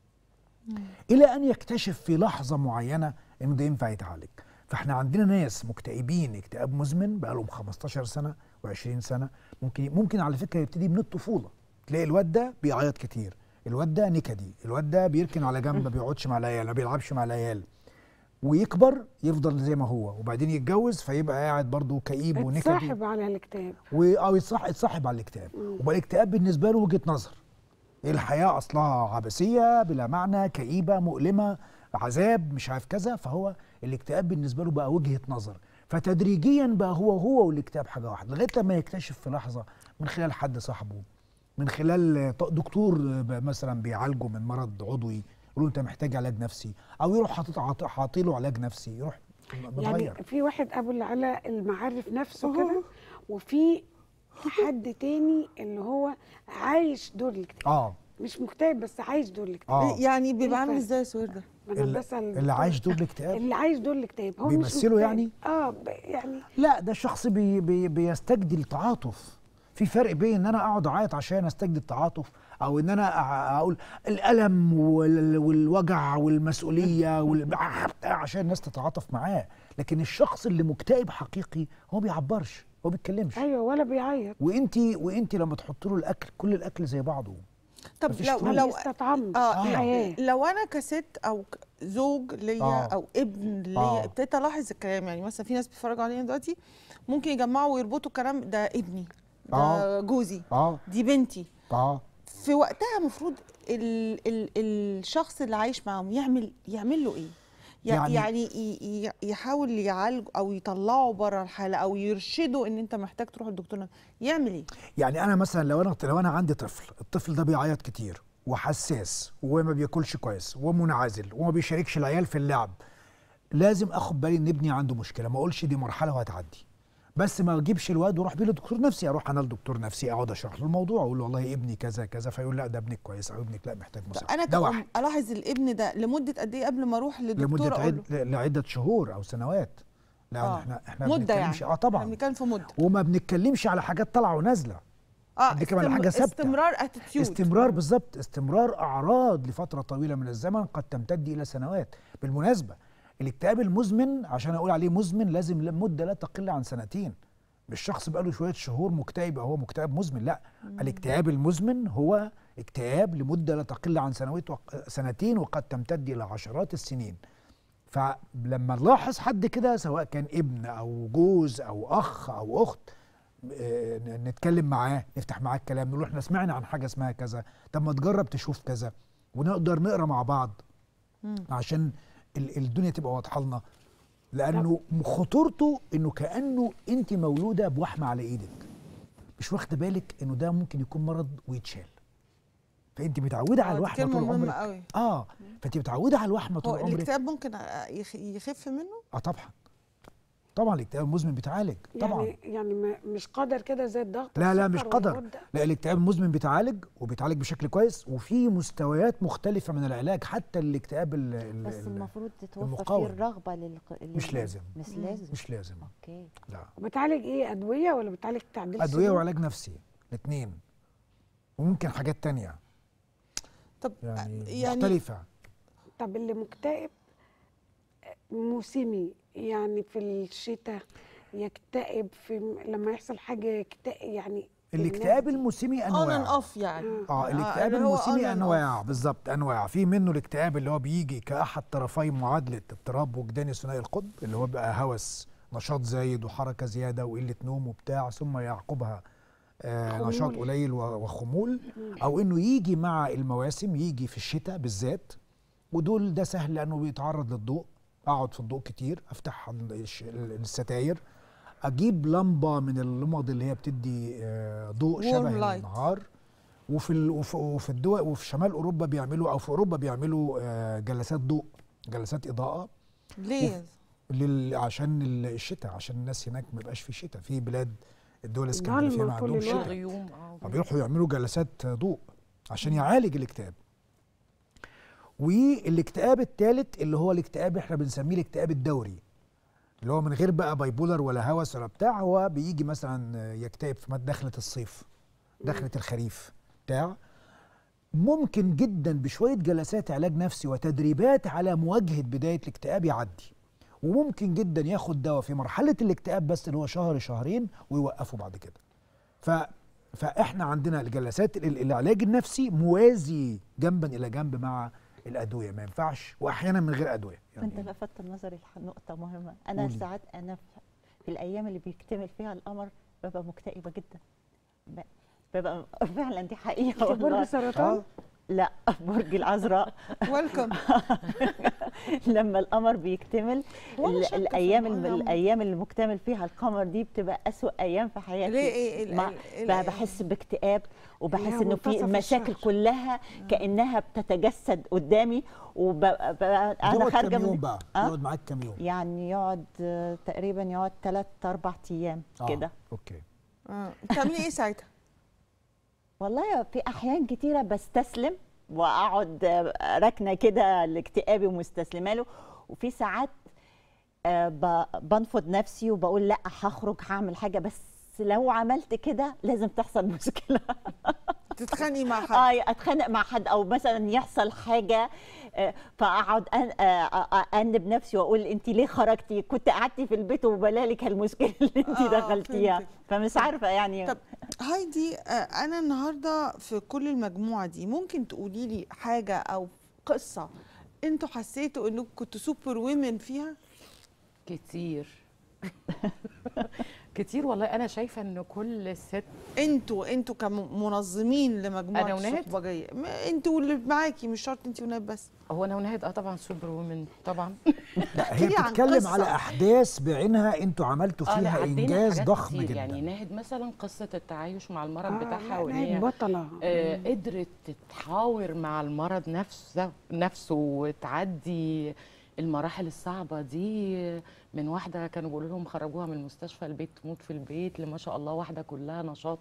إلى أن يكتشف في لحظة معينة إنه ده ينفع يتعالج فإحنا عندنا ناس مكتئبين اكتئاب مزمن بقالهم 15 سنة و20 سنة ممكن ممكن على فكرة يبتدي من الطفولة تلاقي الواد ده بيعيط كتير الواد ده نكدي الواد ده بيركن على جنب ما بيقعدش مع العيال ما بيلعبش مع العيال ويكبر يفضل زي ما هو وبعدين يتجوز فيبقى قاعد برضه كئيب ونكدي اتصاحب على الاكتئاب و- او يتصاحب يتصاحب على الاكتئاب وبقى الاكتئاب بالنسبه له وجهه نظر الحياه اصلها عبثيه بلا معنى كئيبه مؤلمه عذاب مش عارف كذا فهو الاكتئاب بالنسبه له بقى وجهه نظر فتدريجيا بقى هو هو والاكتئاب حاجه واحده لغايه لما يكتشف في لحظه من خلال حد صاحبه من خلال ط- دكتور ب- مثلا بيعالجه من مرض عضوي يقول له انت محتاج علاج نفسي او يروح حاطط عاط- حاطيله علاج نفسي يروح متغير يعني في واحد ابو اللي على المعارف نفسه كده وفي حد تاني اللي هو عايش دور الاكتئاب اه مش مكتئب بس عايش دور الاكتئاب اه يعني بيبقى عامل الفرق؟ ازاي يا سهير ده ما أنا اللي, بسأل اللي الدكتور. عايش دور الاكتئاب اللي عايش دور الاكتئاب هو مش بيمثله مكتئب. يعني؟ اه ب- يعني لا ده شخص بي بي بيستجدي التعاطف في فرق بين ان انا اقعد اعيط عشان استجدي التعاطف او ان انا أع- اقول الالم وال- والوجع والمسؤوليه وال... عشان الناس تتعاطف معاه لكن الشخص اللي مكتئب حقيقي هو ما بيعبرش هو ما بيتكلمش ايوه ولا بيعيط وانت وانت لما تحط له الاكل كل الاكل زي بعضه طب مفيش لو طول. لو يستطعم اه الحياه لو انا كست او ك- زوج ليا آه. او ابن ليا آه. ابتديت الاحظ الكلام يعني مثلا في ناس بيتفرجوا علينا دلوقتي ممكن يجمعوا ويربطوا الكلام ده ابني ده آه. جوزي اه دي بنتي اه في وقتها المفروض ال ال الشخص اللي عايش معاهم يعمل يعمل له ايه؟ يعني- يعني, يعني ي- ي- يحاول يعالج او يطلعه بره الحاله او يرشده ان انت محتاج تروح للدكتور يعمل ايه؟ يعني انا مثلا لو انا لو انا عندي طفل الطفل ده بيعيط كتير وحساس وما بياكلش كويس ومنعزل وما بيشاركش العيال في اللعب لازم اخد بالي ان ابني عنده مشكله ما اقولش دي مرحله وهتعدي بس ما اجيبش الواد واروح بيه لدكتور نفسي اروح انا لدكتور نفسي اقعد اشرح له الموضوع اقول له والله ابني كذا كذا فيقول لا ده ابنك كويس او ابنك لا محتاج مساعده انا ده واحد كأم الاحظ الابن ده لمده قد ايه قبل ما اروح للدكتور لمده اقول له عد... لعده شهور او سنوات لا آه. احنا احنا مده بنتكلمش يعني اه طبعا احنا بنتكلم في مده وما بنتكلمش على حاجات طالعه ونازله اه دي كمان حاجة ثابتة. استمرار اتيتيود استمرار بالظبط استمرار اعراض لفتره طويله من الزمن قد تمتد الى سنوات بالمناسبه الاكتئاب المزمن عشان اقول عليه مزمن لازم مده لا تقل عن سنتين مش شخص بقاله شويه شهور مكتئب او هو مكتئب مزمن لا الاكتئاب المزمن هو اكتئاب لمده لا تقل عن سنوات وق- سنتين وقد تمتد الى عشرات السنين فلما نلاحظ حد كده سواء كان ابن او جوز او اخ او اخت آه، ن- نتكلم معاه نفتح معاه الكلام نقول له احنا سمعنا عن حاجه اسمها كذا طب ما تجرب تشوف كذا ونقدر نقرا مع بعض عشان ال- الدنيا تبقى واضحه لنا لانه خطورته انه كانه انت مولوده بوحمه على ايدك مش واخده بالك انه ده ممكن يكون مرض ويتشال فانت متعوده على دي الوحمه كلمة طول مهمة عمرك قوي. اه فانت متعوده على الوحمه هو طول عمرك الاكتئاب ممكن آه، يخ- يخف منه؟ اه طبعا طبعا الاكتئاب المزمن بيتعالج طبعا يعني يعني ما- مش قدر كده زي الضغط لا لا والسكر مش قدر والغدة. لا الاكتئاب المزمن بيتعالج وبيتعالج بشكل كويس وفي مستويات مختلفة من العلاج حتى الاكتئاب ال ال بس ال المفروض تتوفر المقاوم. فيه الرغبة للق... مش لل- لازم. مش لازم مش لازم اوكي لا بتعالج ايه ادويه ولا بتعالج تعديل أدوية سلوك؟ وعلاج نفسي الاثنين وممكن حاجات تانية طب يعني, يعني مختلفة طب اللي مكتئب موسمي يعني في الشتاء يكتئب في لما يحصل حاجه يكتئب يعني الاكتئاب الناس- الموسمي اون اند أنواع اوف يعني اه الاكتئاب اللي هو on الموسمي and انواع بالظبط انواع في منه الاكتئاب اللي هو بيجي كاحد طرفي معادله اضطراب وجداني ثنائي القطب اللي هو بقى هوس نشاط زايد وحركه زياده وقله نوم وبتاع ثم يعقبها آه خمول. نشاط قليل و- وخمول او انه يجي مع المواسم يجي في الشتاء بالذات ودول ده سهل لانه بيتعرض للضوء اقعد في الضوء كتير افتح ال- الش- ال- الستاير اجيب لمبه من اللمض اللي هي بتدي آه، ضوء Warm شبه light. النهار وفي ال- وفي وفي الدول وفي شمال اوروبا بيعملوا او في اوروبا بيعملوا آه، جلسات ضوء جلسات اضاءه ليه؟ لل عشان ال- الشتاء عشان الناس هناك ما يبقاش في شتاء في بلاد الدول الاسكندنافيه ما ضلمة طول عندهمش الوقت. شتاء غيوم اه فبيروحوا يعملوا جلسات ضوء عشان يعالج الاكتئاب والاكتئاب الثالث اللي هو الاكتئاب احنا بنسميه الاكتئاب الدوري اللي هو من غير بقى بايبولر ولا هوس ولا بتاع هو بيجي مثلا يكتئب في مد- دخلة الصيف دخلة الخريف بتاع ممكن جدا بشوية جلسات علاج نفسي وتدريبات على مواجهة بداية الاكتئاب يعدي وممكن جدا ياخد دواء في مرحلة الاكتئاب بس اللي هو شهر شهرين ويوقفه بعد كده ف فاحنا عندنا الجلسات ال- العلاج النفسي موازي جنبا الى جنب مع الادويه ما ينفعش واحيانا من غير ادويه انت يعني لفتت نظري لنقطة مهمة انا قولي. ساعات انا في- في الايام اللي بيكتمل فيها القمر ببقى مكتئبة جدا ب- ببقى فعلا دي حقيقة انت برج والله سرطان اه لا برج العذراء ويلكم لما القمر بيكتمل وأنا ال- شاكة في الايام الم- القمر. الايام اللي مكتمل فيها القمر دي بتبقى اسوأ ايام في حياتي ليه إيه ال- ما- ال- ال- بقى بحس باكتئاب وبحس هي انه في منتصف المشاكل الشهر. كلها كانها بتتجسد قدامي وببقى انا يقعد خارجه كام يوم من بقى آه؟ يقعد معاك كام يوم يعني يقعد آه، تقريبا يقعد ثلاث اربع ايام آه، كده اوكي آه. بتعملي ايه ساعتها؟ والله في احيان كتيره بستسلم واقعد آه، راكنه كده لاكتئابي ومستسلمه له وفي ساعات آه، ب- بنفض نفسي وبقول لا هخرج هعمل حاجه بس لو عملت كده لازم تحصل مشكله تتخانقي مع حد اه اتخانق مع حد او مثلا يحصل حاجه آه، فاقعد أن- آه، آه، انب نفسي واقول انت ليه خرجتي كنت قعدتي في البيت وبلالك المشكله اللي انت آه، دخلتيها فهمتك. فمش عارفه يعني طب هايدي آه، انا النهارده في كل المجموعه دي ممكن تقولي لي حاجه او قصه انتوا حسيتوا انكم كنتوا سوبر ويمن فيها كتير كتير والله انا شايفه ان كل ست انتوا انتوا كمنظمين لمجموعه أنا ونهاد؟ الصحبجيه ما انتوا واللي معاكي مش شرط انت ونهاد بس هو انا ونهاد اه طبعا سوبر وومن طبعا لا هي احكيلي عن بتتكلم قصة. على احداث بعينها انتوا عملتوا اه لا فيها عدينا انجاز حاجات ضخم كتير جدا يعني ناهد مثلا قصه التعايش مع المرض آه، بتاعها لا، وان لا، هي بطلة آه، قدرت تتحاور مع المرض نفسه نفسه وتعدي المراحل الصعبة دي من واحدة كانوا بيقولوا لهم خرجوها من المستشفى البيت تموت في البيت لما شاء الله واحدة كلها نشاط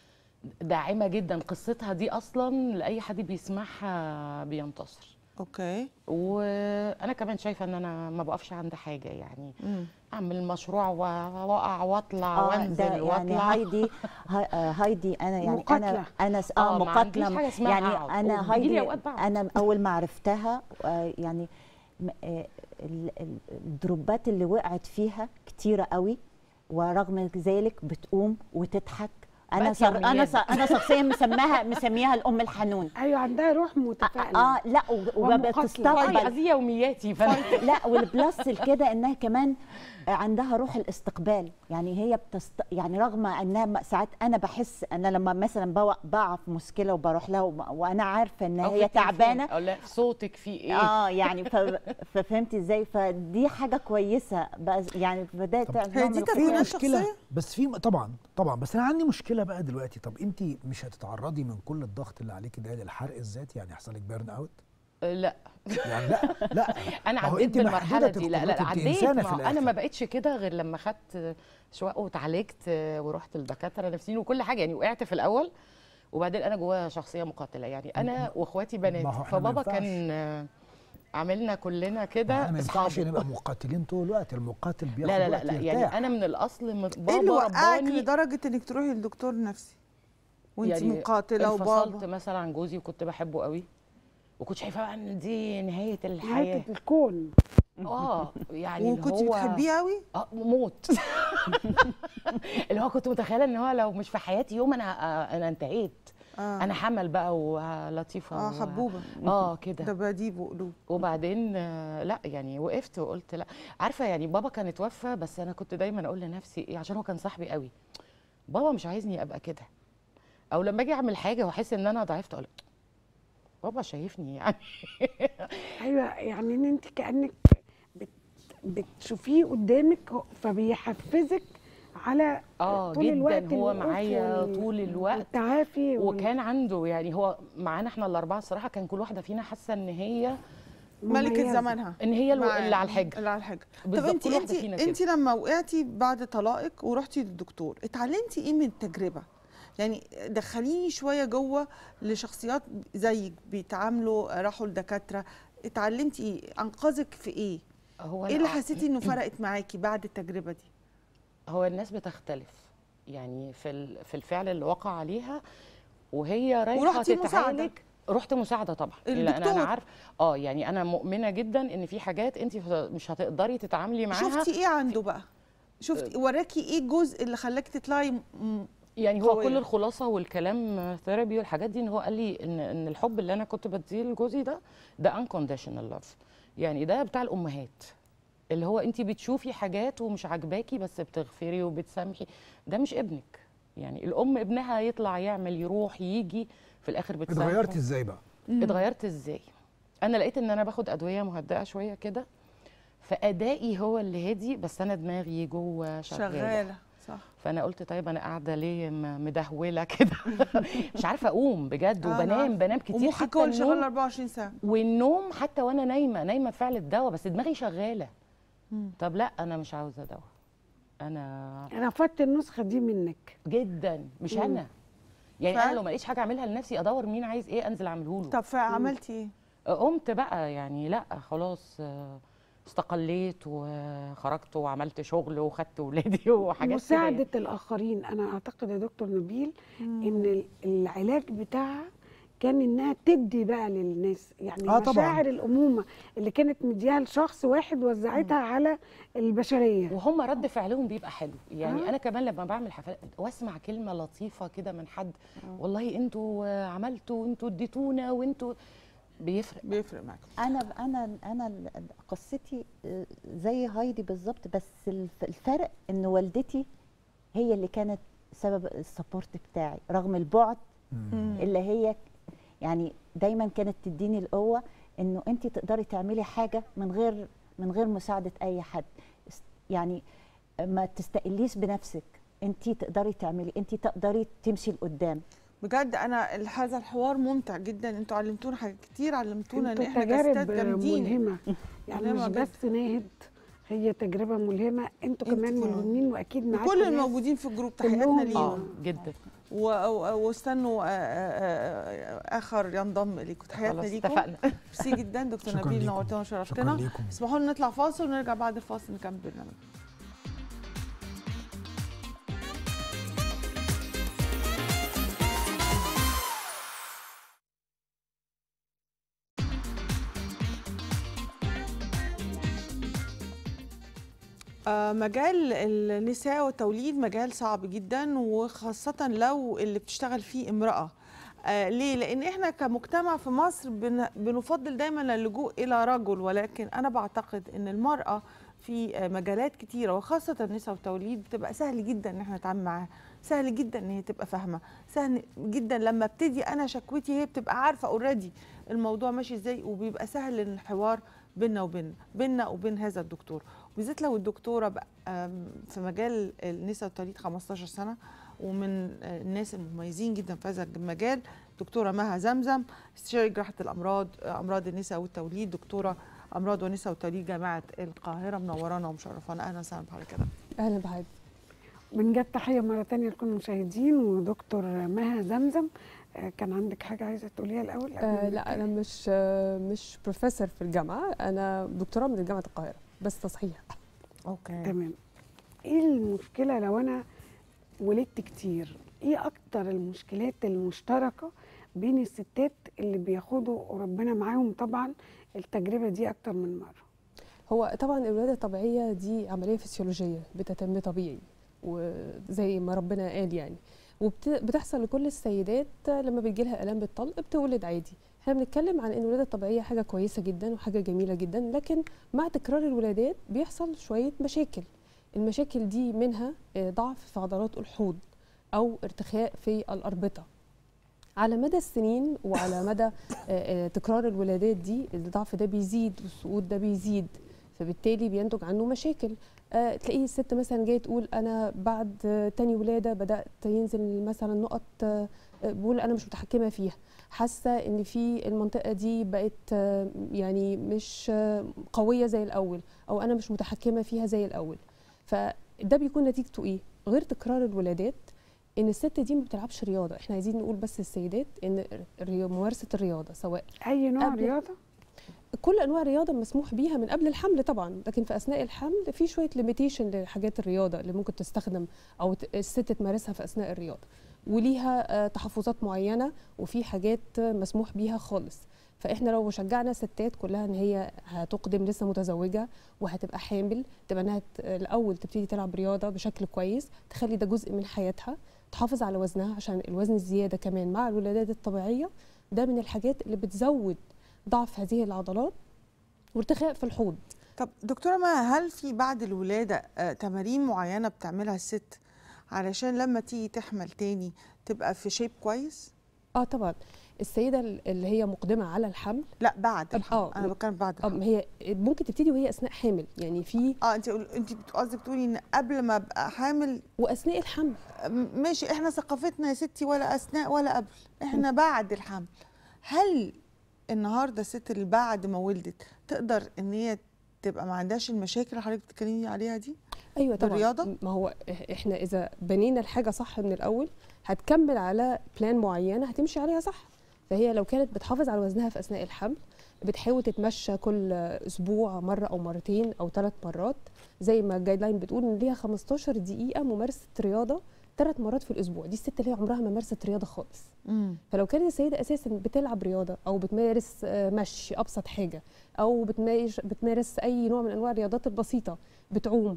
داعمة جدا قصتها دي أصلا لأي حد بيسمعها بينتصر اوكي وأنا كمان شايفة إن أنا ما بقفش عند حاجة يعني مم. أعمل مشروع و- وأقع وأطلع اه وأنزل ده يعني وأطلع هايدي هاي- آه، هايدي انا يعني مقاتلة. انا انا س- آه، اه ما عنديش مقاتله حاجة اسمها يعني أقعد، انا وبيجيلي هايدي أوقات بقعد. انا اول ما عرفتها آه، يعني م- آه، ال- ال- الدروبات اللي وقعت فيها كتيره قوي ورغم ذلك بتقوم وتضحك انا بقت صر انا يوميات صر انا شخصيا مسماها مسميها الام الحنون ايوه عندها روح متفائله اه لا ومقاتلة. وبتستقبل هذه يومياتي فأنا لا والبلس كده انها كمان عندها روح الاستقبال يعني هي بتست... يعني رغم انها م- ساعات انا بحس انا لما مثلا بقع, بقع في مشكله وبروح لها وم- وانا عارفه ان أو في هي التليفون، تعبانه أو لا صوتك فيه إيه اه يعني ف... ففهمتي ازاي فدي حاجه كويسه بقى يعني بدات طب هي دي نعمل كانت في كلها مشكله شخصية؟ بس في طبعا طبعا بس انا عندي مشكله بقى دلوقتي طب انت مش هتتعرضي من كل الضغط اللي عليك ده للحرق الذاتي يعني يحصل لك بيرن اوت آه، لا يعني لا لا انا ما هو عديت أنت بالمرحله محدودة دي لا لا, القدرات، لا أنت عديت إنسانة ما في هو انا الآخر. ما بقتش كده غير لما خدت شقق واتعالجت ورحت لدكاتره نفسيين وكل حاجه يعني وقعت في الاول وبعدين انا جوايا شخصيه مقاتله يعني انا واخواتي بنات ما هو إحنا ما فبابا ينفعش. كان آه، عاملنا كلنا ما كده احنا ما ينفعش اصحاب نبقى مقاتلين طول الوقت المقاتل بياخد لا لا لا, وقت لا يرتاح. يعني انا من الاصل م- ايه اللي بابا وقعك رباني لدرجه انك تروحي للدكتور نفسي وانت يعني مقاتله انفصلت وبابا مثلا عن جوزي وكنت بحبه قوي وكنت شايفه بقى ان دي نهايه نهايه الحياه الكون اه يعني اللي وكنت هو بتحبيه قوي اه موت اللي هو كنت متخيله ان هو لو مش في حياتي يوم انا آه، انا انتهيت اه انا حمل بقى ولطيفه اه و- حبوبه اه كده دباديب وقلوب وبعدين آه، لا يعني وقفت وقلت لا عارفه يعني بابا كان اتوفى بس انا كنت دايما اقول لنفسي ايه عشان هو كان صاحبي قوي بابا مش عايزني ابقى كده او لما اجي اعمل حاجه واحس ان انا ضعفت اقول بابا شايفني يعني ايوه يعني ان انت كانك بت بتشوفيه قدامك هو- فبيحفزك على اه طول الوقت جدا هو الوقوف معايا وال- طول الوقت والتعافي وال- وكان عنده يعني هو معانا احنا الاربعه الصراحه كان كل واحده فينا حاسه ان هي ملكه مميزة. زمانها ان هي الو- مع- اللي على الحجر اللي على الحجر طب بالظبط، انت كل واحدة انت فينا كده. انت لما وقعتي بعد طلاقك ورحتي للدكتور اتعلمتي ايه من التجربه يعني دخليني شويه جوه لشخصيات زيك بيتعاملوا راحوا لدكاتره اتعلمتي ايه انقذك في ايه هو ايه أنا- اللي حسيتي انه فرقت معاكي بعد التجربه دي هو الناس بتختلف يعني في ال- في الفعل اللي وقع عليها وهي رايحه ورحتي تتعالج مساعدة؟ رحت مساعده طبعا لان انا الدكتور. انا عارف اه يعني انا مؤمنه جدا ان في حاجات انت مش هتقدري تتعاملي معاها شفتي ايه عنده بقى شفتي وراكي ايه الجزء اللي خلاكي تطلعي م- يعني هو قوية. كل الخلاصه والكلام ثيرابي والحاجات دي ان هو قال لي ان ان الحب اللي انا كنت بديه لجوزي ده ده انكونديشنال لاف يعني ده بتاع الامهات اللي هو انت بتشوفي حاجات ومش عاجباكي بس بتغفري وبتسامحي ده مش ابنك يعني الام ابنها يطلع يعمل يروح يجي في الاخر بتسامحه اتغيرتي ازاي بقى اتغيرت ازاي انا لقيت ان انا باخد ادويه مهدئه شويه كده فادائي هو اللي هادي بس انا دماغي جوه شغاله, شغاله صح فانا قلت طيب انا قاعده ليه م- مدهوله كده مش عارفه اقوم بجد آه، أنا وبنام عارفة. بنام كتير ومخي حتى كل شغال النوم 24 ساعه والنوم حتى وانا نايمه نايمه بفعل الدواء بس دماغي شغاله مم. طب لا انا مش عاوزه دواء انا رفضت النسخه دي منك جدا مش مم. انا يعني ف- انا لو ما لقيتش حاجه اعملها لنفسي ادور مين عايز ايه انزل اعمله له طب فعملتي ايه؟ قمت بقى يعني لا خلاص آه، استقليت وخرجت وعملت شغل وخدت ولادي وحاجات كده مساعده يعني. الاخرين انا اعتقد يا دكتور نبيل ان ال- العلاج بتاعها كان انها تدي بقى للناس يعني آه طبعاً. مشاعر الامومه اللي كانت مديها لشخص واحد وزعتها على البشريه وهم رد فعلهم بيبقى حلو يعني آه. انا كمان لما بعمل حفلات واسمع كلمه لطيفه كده من حد والله انتوا آه، عملتوا انتوا اديتونا وانتوا بيفرق بيفرق معاك انا انا انا ال- قصتي آه، زي هايدي بالظبط بس الف- الفرق ان والدتي هي اللي كانت سبب السبورت بتاعي رغم البعد اللي هي يعني دايما كانت تديني القوه انه انت تقدري تعملي حاجه من غير من غير مساعده اي حد است- يعني ما تستقليش بنفسك انت تقدري تعملي انت تقدري تمشي لقدام بجد انا ال- هذا الحوار ممتع جدا انتوا علمتونا حاجات كتير علمتونا ان انتوا احنا تجارب كاستات جامدين ملهمه يعني ملهمة مش جداً. بس ناهد هي تجربه ملهمه انتوا انت كمان كمان. ملهمين واكيد معاكم وكل ناس الموجودين في الجروب تحياتنا كلهم. اه ليهم جدا و- و- واستنوا آه، آه، آه، اخر ينضم اليكم تحياتنا خلاص ليكم اتفقنا ميرسي جدا دكتور شكراً نبيل ليكم. نورتنا شكرا وشرفتنا ليكم اسمحوا لنا نطلع فاصل ونرجع بعد الفاصل نكمل برنامج آه، مجال النساء والتوليد مجال صعب جدا وخاصة لو اللي بتشتغل فيه امرأة آه ليه؟ لأن احنا كمجتمع في مصر بن بنفضل دايما اللجوء إلى رجل ولكن أنا بعتقد إن المرأة في آه، مجالات كتيرة وخاصة النساء والتوليد بتبقى سهل جدا إن احنا نتعامل معاها سهل جدا إن هي تبقى فاهمة سهل جدا لما ابتدي أنا شكوتي هي بتبقى عارفة اوريدي الموضوع ماشي ازاي وبيبقى سهل الحوار بيننا وبين بيننا وبين هذا الدكتور وبالذات لو الدكتوره بقى آم، في مجال النساء والتوليد 15 سنه ومن آه، الناس المميزين جدا في هذا المجال دكتوره مها زمزم استشاري جراحه الامراض آه، امراض النساء والتوليد دكتوره امراض ونساء وتوليد جامعه القاهره منورانا ومشرفانا اهلا وسهلا بحضرتك كده اهلا بحضرتك بنجد تحيه مره تانية لكل المشاهدين ودكتور مها زمزم آه، كان عندك حاجه عايزه تقوليها الاول قبل آه ما لا انا نبتدي؟ مش آه مش بروفيسور في الجامعه انا دكتوراه من جامعه القاهره بس تصحيح اوكي تمام ايه المشكله لو انا ولدت كتير ايه اكتر المشكلات المشتركه بين الستات اللي بياخدوا ربنا معاهم طبعا التجربه دي اكتر من مره هو طبعا الولاده الطبيعيه دي عمليه فسيولوجيه بتتم طبيعي وزي ما ربنا قال يعني وبتحصل لكل السيدات لما بيجي لها الام بالطلق بتولد عادي احنا بنتكلم عن ان الولاده الطبيعيه حاجه كويسه جدا وحاجه جميله جدا لكن مع تكرار الولادات بيحصل شويه مشاكل المشاكل دي منها آه، ضعف في عضلات الحوض او ارتخاء في الاربطه على مدى السنين وعلى مدى آه، آه، تكرار الولادات دي الضعف ده بيزيد والسقوط ده بيزيد فبالتالي بينتج عنه مشاكل آه، تلاقيه الست مثلا جايه تقول انا بعد آه، تاني ولاده بدات ينزل مثلا نقط آه، آه، بقول انا مش متحكمه فيها حاسه ان في المنطقه دي بقت آه، يعني مش آه، قويه زي الاول او انا مش متحكمه فيها زي الاول فده بيكون نتيجته ايه غير تكرار الولادات ان الست دي ما بتلعبش رياضه احنا عايزين نقول بس السيدات ان الري- ممارسه الرياضه سواء اي نوع قبل- رياضه كل انواع الرياضه مسموح بيها من قبل الحمل طبعا لكن في اثناء الحمل في شويه ليميتيشن لحاجات الرياضه اللي ممكن تستخدم او ت- الست تمارسها في اثناء الرياضه وليها آه، تحفظات معينه وفي حاجات آه، مسموح بيها خالص فاحنا لو شجعنا ستات كلها ان هي هتقدم لسه متزوجه وهتبقى حامل تبقى انها ت- الاول تبتدي تلعب رياضه بشكل كويس تخلي ده جزء من حياتها تحافظ على وزنها عشان الوزن الزياده كمان مع الولادات الطبيعيه ده من الحاجات اللي بتزود ضعف هذه العضلات وارتخاء في الحوض طب دكتوره ما هل في بعد الولاده آه، تمارين معينه بتعملها الست علشان لما تيجي تحمل تاني تبقى في شيب كويس اه طبعا السيده اللي هي مقدمه على الحمل لا بعد آه، الحمل آه. انا بتكلم بعد اه الحمل هي ممكن تبتدي وهي اثناء حامل يعني في اه انت انت قصدك تقولي ان قبل ما ابقى حامل واثناء الحمل م- ماشي احنا ثقافتنا يا ستي ولا اثناء ولا قبل احنا بعد الحمل هل النهارده الست اللي بعد ما ولدت تقدر ان هي تبقى ما عندهاش المشاكل اللي حضرتك بتتكلمي عليها دي ايوه طبعا بالرياضة؟ ما هو إح- احنا اذا بنينا الحاجه صح من الاول هتكمل على بلان معينه هتمشي عليها صح فهي لو كانت بتحافظ على وزنها في اثناء الحمل بتحاول تتمشى كل اسبوع مره او مرتين او ثلاث مرات زي ما الجايد لاين بتقول ان ليها 15 دقيقه ممارسه رياضه ثلاث مرات في الاسبوع دي الست اللي هي عمرها ما مارست رياضه خالص امم فلو كانت السيده اساسا بتلعب رياضه او بتمارس آه، مشي ابسط حاجه او بتمارس بتمارس اي نوع من انواع الرياضات البسيطه بتعوم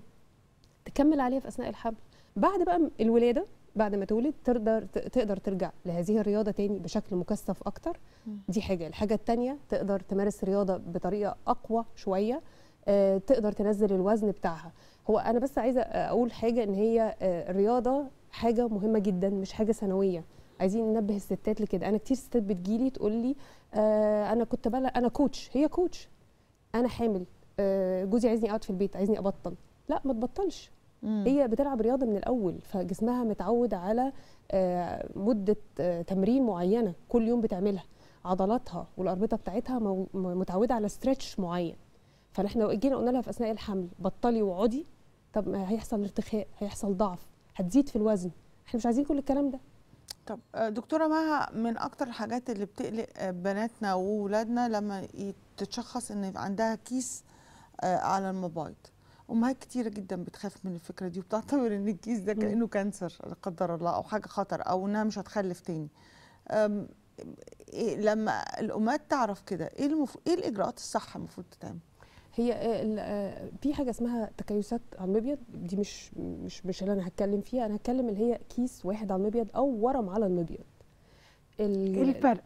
تكمل عليها في اثناء الحمل بعد بقى م- الولاده بعد ما تولد تقدر ت- تقدر ترجع لهذه الرياضه تاني بشكل مكثف اكتر دي حاجه الحاجه التانية تقدر تمارس رياضه بطريقه اقوى شويه آه، تقدر تنزل الوزن بتاعها هو انا بس عايزه اقول حاجه ان هي آه، الرياضه حاجه مهمه جدا مش حاجه ثانويه عايزين ننبه الستات لكده انا كتير ستات بتجيلي تقول لي آه انا كنت بلا انا كوتش هي كوتش انا حامل آه جوزي عايزني اقعد في البيت عايزني ابطل لا ما تبطلش هي بتلعب رياضه من الاول فجسمها متعود على آه، مده آه، تمرين معينه كل يوم بتعملها عضلاتها والاربطه بتاعتها مو- م- متعوده على ستريتش معين فاحنا لو جينا قلنا لها في اثناء الحمل بطلي واقعدي طب ما هيحصل ارتخاء هيحصل ضعف هتزيد في الوزن احنا مش عايزين كل الكلام ده طب آه، دكتوره مها من اكتر الحاجات اللي بتقلق آه، بناتنا وولادنا لما تتشخص ان يبقى عندها كيس آه، على المبايض امهات كتيره جدا بتخاف من الفكره دي وبتعتبر ان الكيس ده كانه كانسر لا قدر الله او حاجه خطر او انها مش هتخلف تاني أم، إيه لما الامهات تعرف كده ايه المف... ايه الاجراءات الصح المفروض تتعمل هي آه، ال- آه، في حاجه اسمها تكيسات على المبيض دي مش مش مش اللي انا هتكلم فيها انا هتكلم اللي هي كيس واحد على المبيض او ورم على المبيض ال- ايه الفرق؟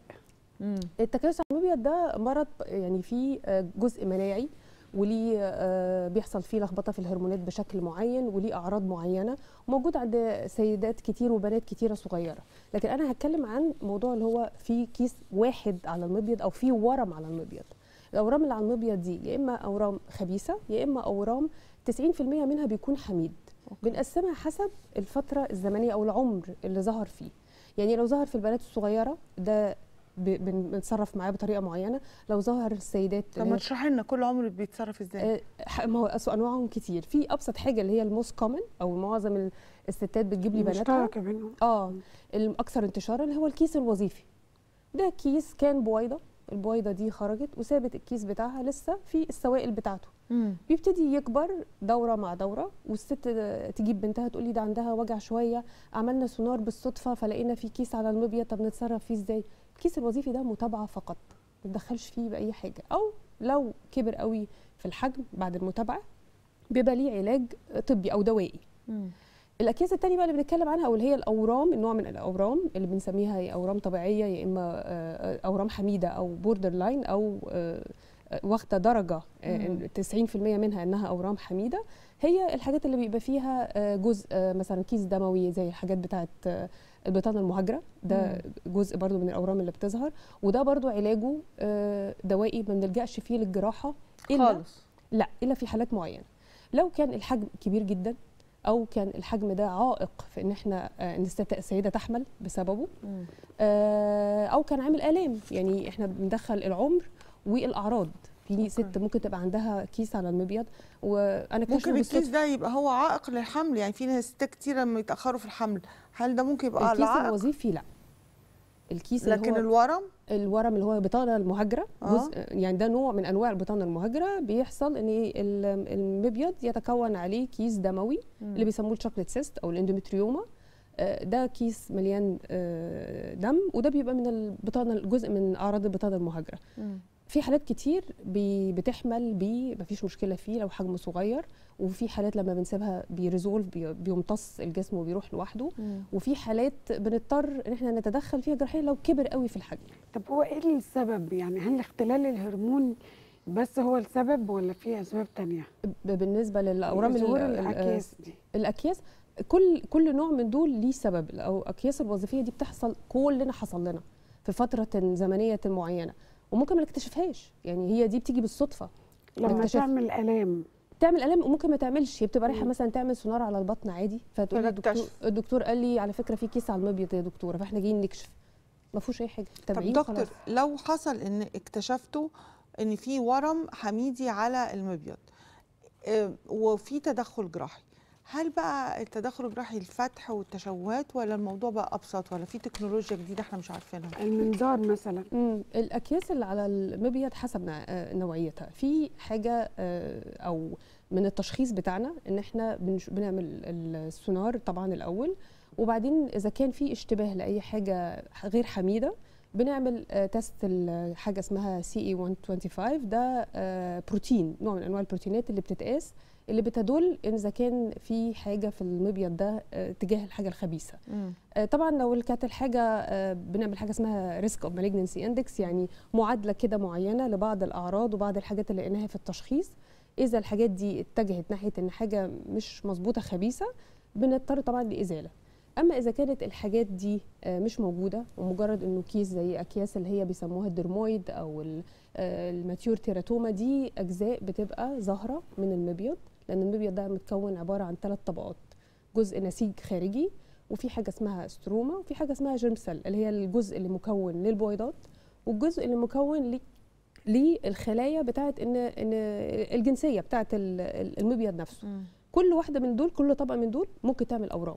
التكيس على المبيض ده مرض يعني فيه آه، جزء مناعي وليه آه، بيحصل فيه لخبطه في الهرمونات بشكل معين وليه اعراض معينه وموجود عند سيدات كتير وبنات كتيره صغيره لكن انا هتكلم عن موضوع اللي هو فيه كيس واحد على المبيض او فيه ورم على المبيض الاورام اللي على المبيض دي يا اما اورام خبيثه يا اما اورام 90% منها بيكون حميد بنقسمها حسب الفتره الزمنيه او العمر اللي ظهر فيه يعني لو ظهر في البنات الصغيره ده ب- بن- بنتصرف معاه بطريقه معينه لو ظهر السيدات طب اللي ما هي- تشرحي لنا كل عمر بيتصرف ازاي آه، ح- ما هو أسوأ انواعهم كتير في ابسط حاجه اللي هي الموست كومن او معظم ال- الستات بتجيب لي بناتها مشتركه بينهم اه الاكثر انتشارا اللي هو الكيس الوظيفي ده كيس كان بويضه البويضه دي خرجت وسابت الكيس بتاعها لسه في السوائل بتاعته مم. بيبتدي يكبر دوره مع دوره والست تجيب بنتها تقول لي ده عندها وجع شويه عملنا سونار بالصدفه فلقينا في كيس على المبيض طب نتصرف فيه ازاي الكيس الوظيفي ده متابعه فقط ما تدخلش فيه باي حاجه او لو كبر قوي في الحجم بعد المتابعه بيبقى ليه علاج طبي او دوائي مم. الاكياس التانية بقى اللي بنتكلم عنها او اللي هي الاورام النوع من الاورام اللي بنسميها يا اورام طبيعيه يا اما آه، اورام حميده او بوردر لاين او آه، آه، واخده درجه آه، 90% منها انها اورام حميده هي الحاجات اللي بيبقى فيها آه، جزء آه، مثلا كيس دموي زي الحاجات بتاعه آه، البطانه المهاجره ده جزء برضو من الاورام اللي بتظهر وده برضو علاجه آه، دوائي ما بنلجاش فيه للجراحه الا خالص لا الا في حالات معينه لو كان الحجم كبير جدا او كان الحجم ده عائق في ان احنا آه، ان الست- السيده تحمل بسببه مم. آه، او كان عامل الام يعني احنا بندخل العمر والاعراض في ست ممكن تبقى عندها كيس على المبيض وانا اكتشف ممكن الكيس بالصدفه ده يبقى هو عائق للحمل يعني في ناس ستات كتير لما يتاخروا في الحمل هل ده ممكن يبقى الكيس عائق الوظيفي لا الكيس لكن اللي هو الورم الورم اللي هو البطانه المهاجره آه. جزء يعني ده نوع من انواع البطانه المهاجره بيحصل ان ال- المبيض يتكون عليه كيس دموي اللي بيسموه الشوكليت سيست او الاندومتريوما آه، ده كيس مليان آه، دم وده بيبقى من البطانه جزء من اعراض البطانه المهاجره في حالات كتير بي- بتحمل بيه مفيش مشكله فيه لو حجمه صغير وفي حالات لما بنسيبها بيريزولف بي- بيمتص الجسم وبيروح لوحده وفي حالات بنضطر ان احنا نتدخل فيها جراحيا لو كبر قوي في الحجم طب هو ايه السبب يعني هل اختلال الهرمون بس هو السبب ولا في اسباب تانية ب- بالنسبه للاورام ال- ظهور ال- الاكياس دي الاكياس كل كل نوع من دول ليه سبب او الاكياس الوظيفيه دي بتحصل كلنا حصل لنا في فتره زمنيه معينه وممكن ما نكتشفهاش يعني هي دي بتيجي بالصدفه لما نكتشف. تعمل الام تعمل الام وممكن ما تعملش هي بتبقى رايحه مثلا تعمل سونار على البطن عادي فتقول لي الدكتور, فنكتشف. الدكتور قال لي على فكره في كيس على المبيض يا دكتوره فاحنا جايين نكشف ما فيهوش اي حاجه طب تابعين دكتور خلاص. لو حصل ان اكتشفتوا ان في ورم حميدي على المبيض آه، وفي تدخل جراحي هل بقى التدخل الجراحي الفتح والتشوهات ولا الموضوع بقى ابسط ولا في تكنولوجيا جديده احنا مش عارفينها المنظار مثلا امم الاكياس اللي على المبيض حسب نوع- آه، نوعيتها في حاجه آه، او من التشخيص بتاعنا ان احنا بنش- بنعمل السونار طبعا الاول وبعدين اذا كان في اشتباه لاي حاجه غير حميده بنعمل آه، تيست ال- حاجه اسمها سي اي 125 ده آه، بروتين نوع من انواع البروتينات اللي بتتقاس اللي بتدل ان اذا كان في حاجه في المبيض ده آه، تجاه الحاجه الخبيثه مم. آه، طبعا لو كانت الحاجه آه، بنعمل حاجه اسمها ريسك اوف مالجنسي اندكس يعني معادله كده معينه لبعض الاعراض وبعض الحاجات اللي لقيناها في التشخيص اذا الحاجات دي اتجهت ناحيه ان حاجه مش مظبوطه خبيثه بنضطر طبعا لازاله اما اذا كانت الحاجات دي آه، مش موجوده ومجرد انه كيس زي اكياس اللي هي بيسموها الدرمويد او ال- آه، الماتيور تيراتوما دي اجزاء بتبقى ظاهره من المبيض لان المبيض ده متكون عباره عن ثلاث طبقات جزء نسيج خارجي وفي حاجه اسمها ستروما وفي حاجه اسمها جيرم سيل اللي هي الجزء اللي مكون للبويضات والجزء اللي مكون ل- للخلايا بتاعه ان ان الجنسيه بتاعه ال- ال- المبيض نفسه مم. كل واحده من دول كل طبقه من دول ممكن تعمل اورام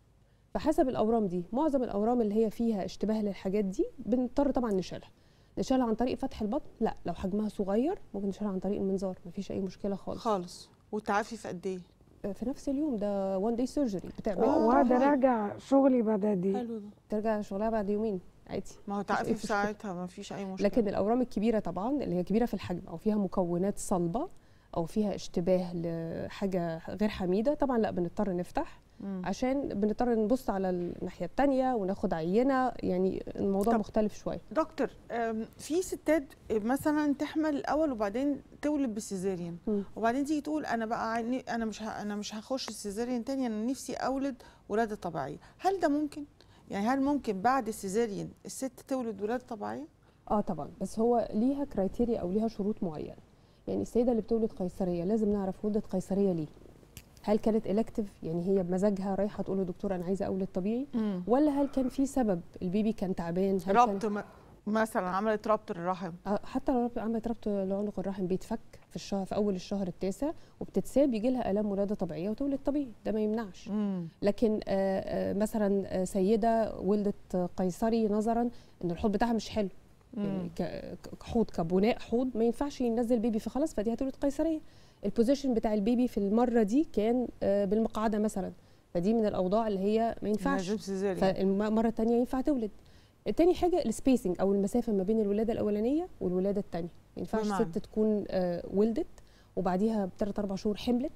فحسب الاورام دي معظم الاورام اللي هي فيها اشتباه للحاجات دي بنضطر طبعا نشيلها نشيلها عن طريق فتح البطن لا لو حجمها صغير ممكن نشيلها عن طريق المنظار مفيش اي مشكله خالص خالص والتعافي في قد ايه في نفس اليوم ده وان داي سيرجري بتعمل آه. وهذا راجع شغلي بعد دي حلو ده ترجع شغلها بعد يومين عادي ما هو أي تعافي في مشكلة. ساعتها ما فيش اي مشكله لكن الاورام الكبيره طبعا اللي هي كبيره في الحجم او فيها مكونات صلبه او فيها اشتباه لحاجه غير حميده طبعا لا بنضطر نفتح مم. عشان بنضطر نبص على الناحيه الثانيه وناخد عينه يعني الموضوع طب. مختلف شويه دكتور أم، في ستات مثلا تحمل الاول وبعدين تولد بالسيزيريان مم. وبعدين تيجي تقول انا بقى عيني- انا مش ه- انا مش هخش السيزيريان تاني انا نفسي اولد ولاده طبيعيه هل ده ممكن يعني هل ممكن بعد السيزيريان الست تولد ولاده طبيعيه اه طبعا بس هو ليها كرايتيريا او ليها شروط معينه يعني السيده اللي بتولد قيصريه لازم نعرف ولدت قيصريه ليه هل كانت الكتيف يعني هي بمزاجها رايحه تقول لدكتور انا عايزه اولد طبيعي ولا هل كان في سبب البيبي كان تعبان هل كان ربط م- مثلا عملت ربط الرحم آه، حتى لو رب- عملت ربط لعنق الرحم بيتفك في الشهر في اول الشهر التاسع وبتتساب يجي لها الام ولاده طبيعيه وتولد طبيعي ده ما يمنعش مم. لكن آه، آه، مثلا آه، سيده ولدت آه، قيصري نظرا ان الحوض بتاعها مش حلو يعني ك- ك- حوض كبناء حوض ما ينفعش ينزل بيبي فخلاص فدي هتولد قيصريه البوزيشن بتاع البيبي في المره دي كان آه، بالمقعده مثلا فدي من الاوضاع اللي هي ما ينفعش لازم سيزيريان فالمره الثانيه ينفع تولد تاني حاجه السبيسنج او المسافه ما بين الولاده الاولانيه والولاده الثانيه ما ينفعش بمعنى؟ ست تكون آه، ولدت وبعديها بثلاث اربع شهور حملت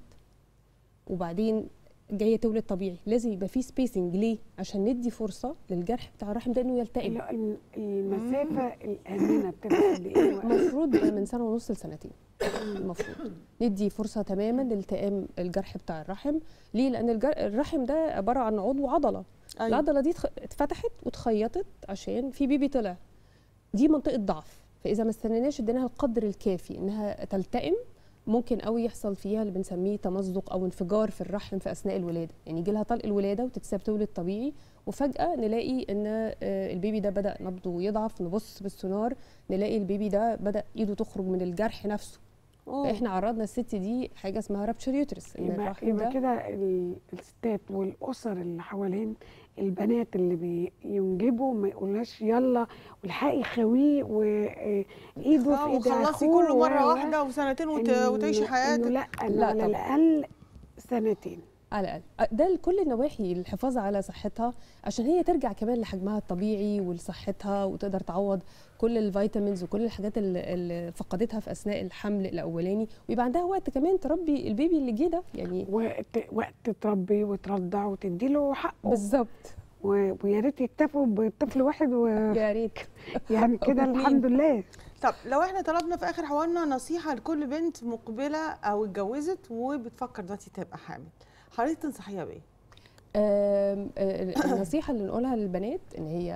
وبعدين جايه تولد طبيعي لازم يبقى في سبيسنج ليه عشان ندي فرصه للجرح بتاع الرحم ده انه يلتئم لا، الم- المسافه الامنه بتبقى قد ايه وقت؟ المفروض من سنه ونص لسنتين المفروض ندي فرصه تماما لالتئام الجرح بتاع الرحم ليه لان الجر... الرحم ده عباره عن عضو عضله أيوة. العضله دي اتخ- اتفتحت واتخيطت عشان في بيبي طلع دي منطقه ضعف فاذا ما استنيناش اديناها القدر الكافي انها تلتئم ممكن قوي يحصل فيها اللي بنسميه تمزق او انفجار في الرحم في اثناء الولاده يعني يجي لها طلق الولاده وتتساب تولد طبيعي وفجاه نلاقي ان آه، البيبي ده بدا نبضه يضعف نبص بالسونار نلاقي البيبي ده بدا ايده تخرج من الجرح نفسه أوه. فاحنا عرضنا الست دي حاجه اسمها رابتشر يوترس ان يبقى, الرحم يبقى ده كده ال- الستات والاسر اللي حوالين البنات اللي بينجبوا ما يقولهاش يلا والحقي خويه وايده في ايد وخلصي أخوه كله مره و- و- واحده وسنتين وت... إنه- وتعيشي إنه حياتك لا, لا لا على طبعاً. الاقل سنتين على الاقل ده لكل النواحي الحفاظ على صحتها عشان هي ترجع كمان لحجمها الطبيعي ولصحتها وتقدر تعوض كل الفيتامينز وكل الحاجات اللي- اللي فقدتها في اثناء الحمل الاولاني ويبقى عندها وقت كمان تربي البيبي اللي جه ده يعني وقت وقت تربي وترضع وتدي له حقه بالظبط و- ويا ريت يكتفوا بطفل واحد يا ريت ويعني كده واتنين. الحمد لله طب لو احنا طلبنا في اخر حوارنا نصيحه لكل بنت مقبله او اتجوزت وبتفكر دلوقتي تبقى حامل حضرتك تنصحيها بايه؟ آم، آه، النصيحه اللي نقولها للبنات ان هي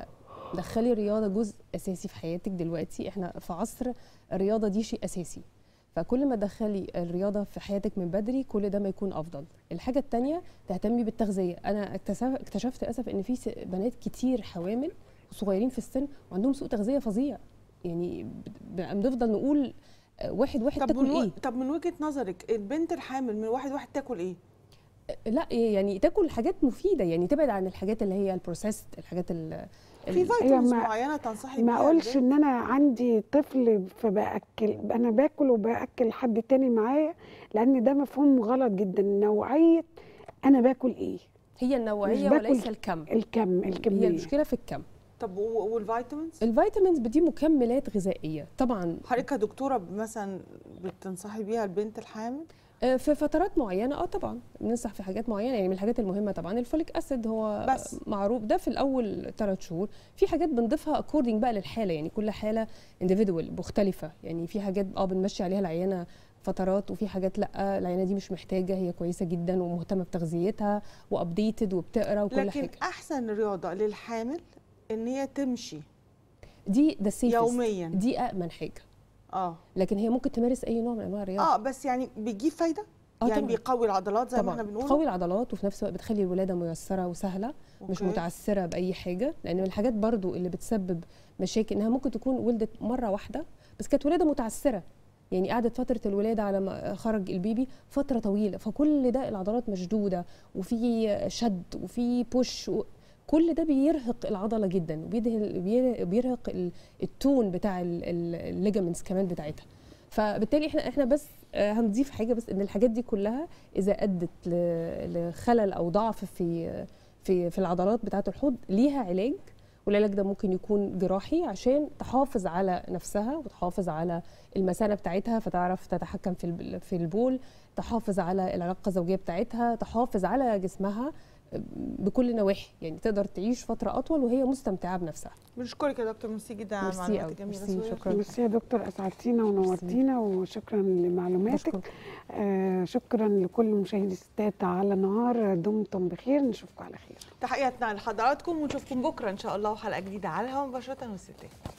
دخلي الرياضه جزء اساسي في حياتك دلوقتي احنا في عصر الرياضه دي شيء اساسي فكل ما تدخلي الرياضه في حياتك من بدري كل ده ما يكون افضل الحاجه التانية تهتمي بالتغذيه انا اكتشف- اكتشفت للاسف ان في س- بنات كتير حوامل صغيرين في السن وعندهم سوء تغذيه فظيع يعني ب- ب- بنفضل نقول آه، واحد واحد طب تاكل من و... ايه طب من وجهه نظرك البنت الحامل من واحد واحد تاكل ايه؟ لا يعني تاكل حاجات مفيده يعني تبعد عن الحاجات اللي هي البروسيسد الحاجات ال في ال- فيتامينز ما- معينه تنصحي ما بيها اقولش البنت؟ ان انا عندي طفل فباكل انا باكل وباكل حد تاني معايا لان ده مفهوم غلط جدا نوعيه انا باكل ايه هي النوعيه باكل وليس الكم الكم هي الكميه المشكله في الكم طب و- والفيتامينز؟ الفيتامينز دي مكملات غذائيه طبعا حضرتك كدكتوره مثلا بتنصحي بيها البنت الحامل؟ آه، في فترات معينه اه طبعا بننصح في حاجات معينه يعني من الحاجات المهمه طبعا الفوليك اسيد هو بس. معروف ده في الاول ثلاث شهور في حاجات بنضيفها اكوردنج بقى للحاله يعني كل حاله انديفيدوال مختلفه يعني في حاجات اه بنمشي عليها العيانه فترات وفي حاجات لا العيانه دي مش محتاجه هي كويسه جدا ومهتمه بتغذيتها وابديتد وبتقرا وكل لكن حاجه احسن رياضه للحامل ان هي تمشي دي ده السيفست يوميا دي امن حاجه اه لكن هي ممكن تمارس اي نوع من انواع الرياضه اه بس يعني بيجيب فايده؟ آه يعني طبعاً. بيقوي العضلات زي ما طبعا احنا بنقول بتقوي العضلات وفي نفس الوقت بتخلي الولاده ميسره وسهله مش أوكي. متعثره باي حاجه لان من الحاجات برضو اللي بتسبب مشاكل انها ممكن تكون ولدت مره واحده بس كانت ولاده متعثره يعني قعدت فتره الولاده على ما خرج البيبي فتره طويله فكل ده العضلات مشدوده وفي شد وفي بوش و... كل ده بيرهق العضله جدا وبيدهن بير- بيرهق ال- التون بتاع الليجامنتس كمان بتاعتها فبالتالي احنا احنا بس آه، هنضيف حاجه بس ان الحاجات دي كلها اذا ادت ل- لخلل او ضعف في في في العضلات بتاعه الحوض ليها علاج والعلاج ده ممكن يكون جراحي عشان تحافظ على نفسها وتحافظ على المثانه بتاعتها فتعرف تتحكم في الب- في البول تحافظ على العلاقه الزوجيه بتاعتها تحافظ على جسمها بكل نواحي يعني تقدر تعيش فتره اطول وهي مستمتعه بنفسها بنشكرك يا دكتور ميرسي جدا على ميرسي المعلومات أوي. الجميله ميرسي، سوري. شكراً. ميرسي يا دكتور اسعدتينا ونورتينا وشكرا لمعلوماتك بشكرك. آه شكرا لكل مشاهدي ستات على نهار دمتم بخير نشوفكم على خير تحياتنا لحضراتكم ونشوفكم بكره ان شاء الله وحلقه جديده على الهواء مباشره والستات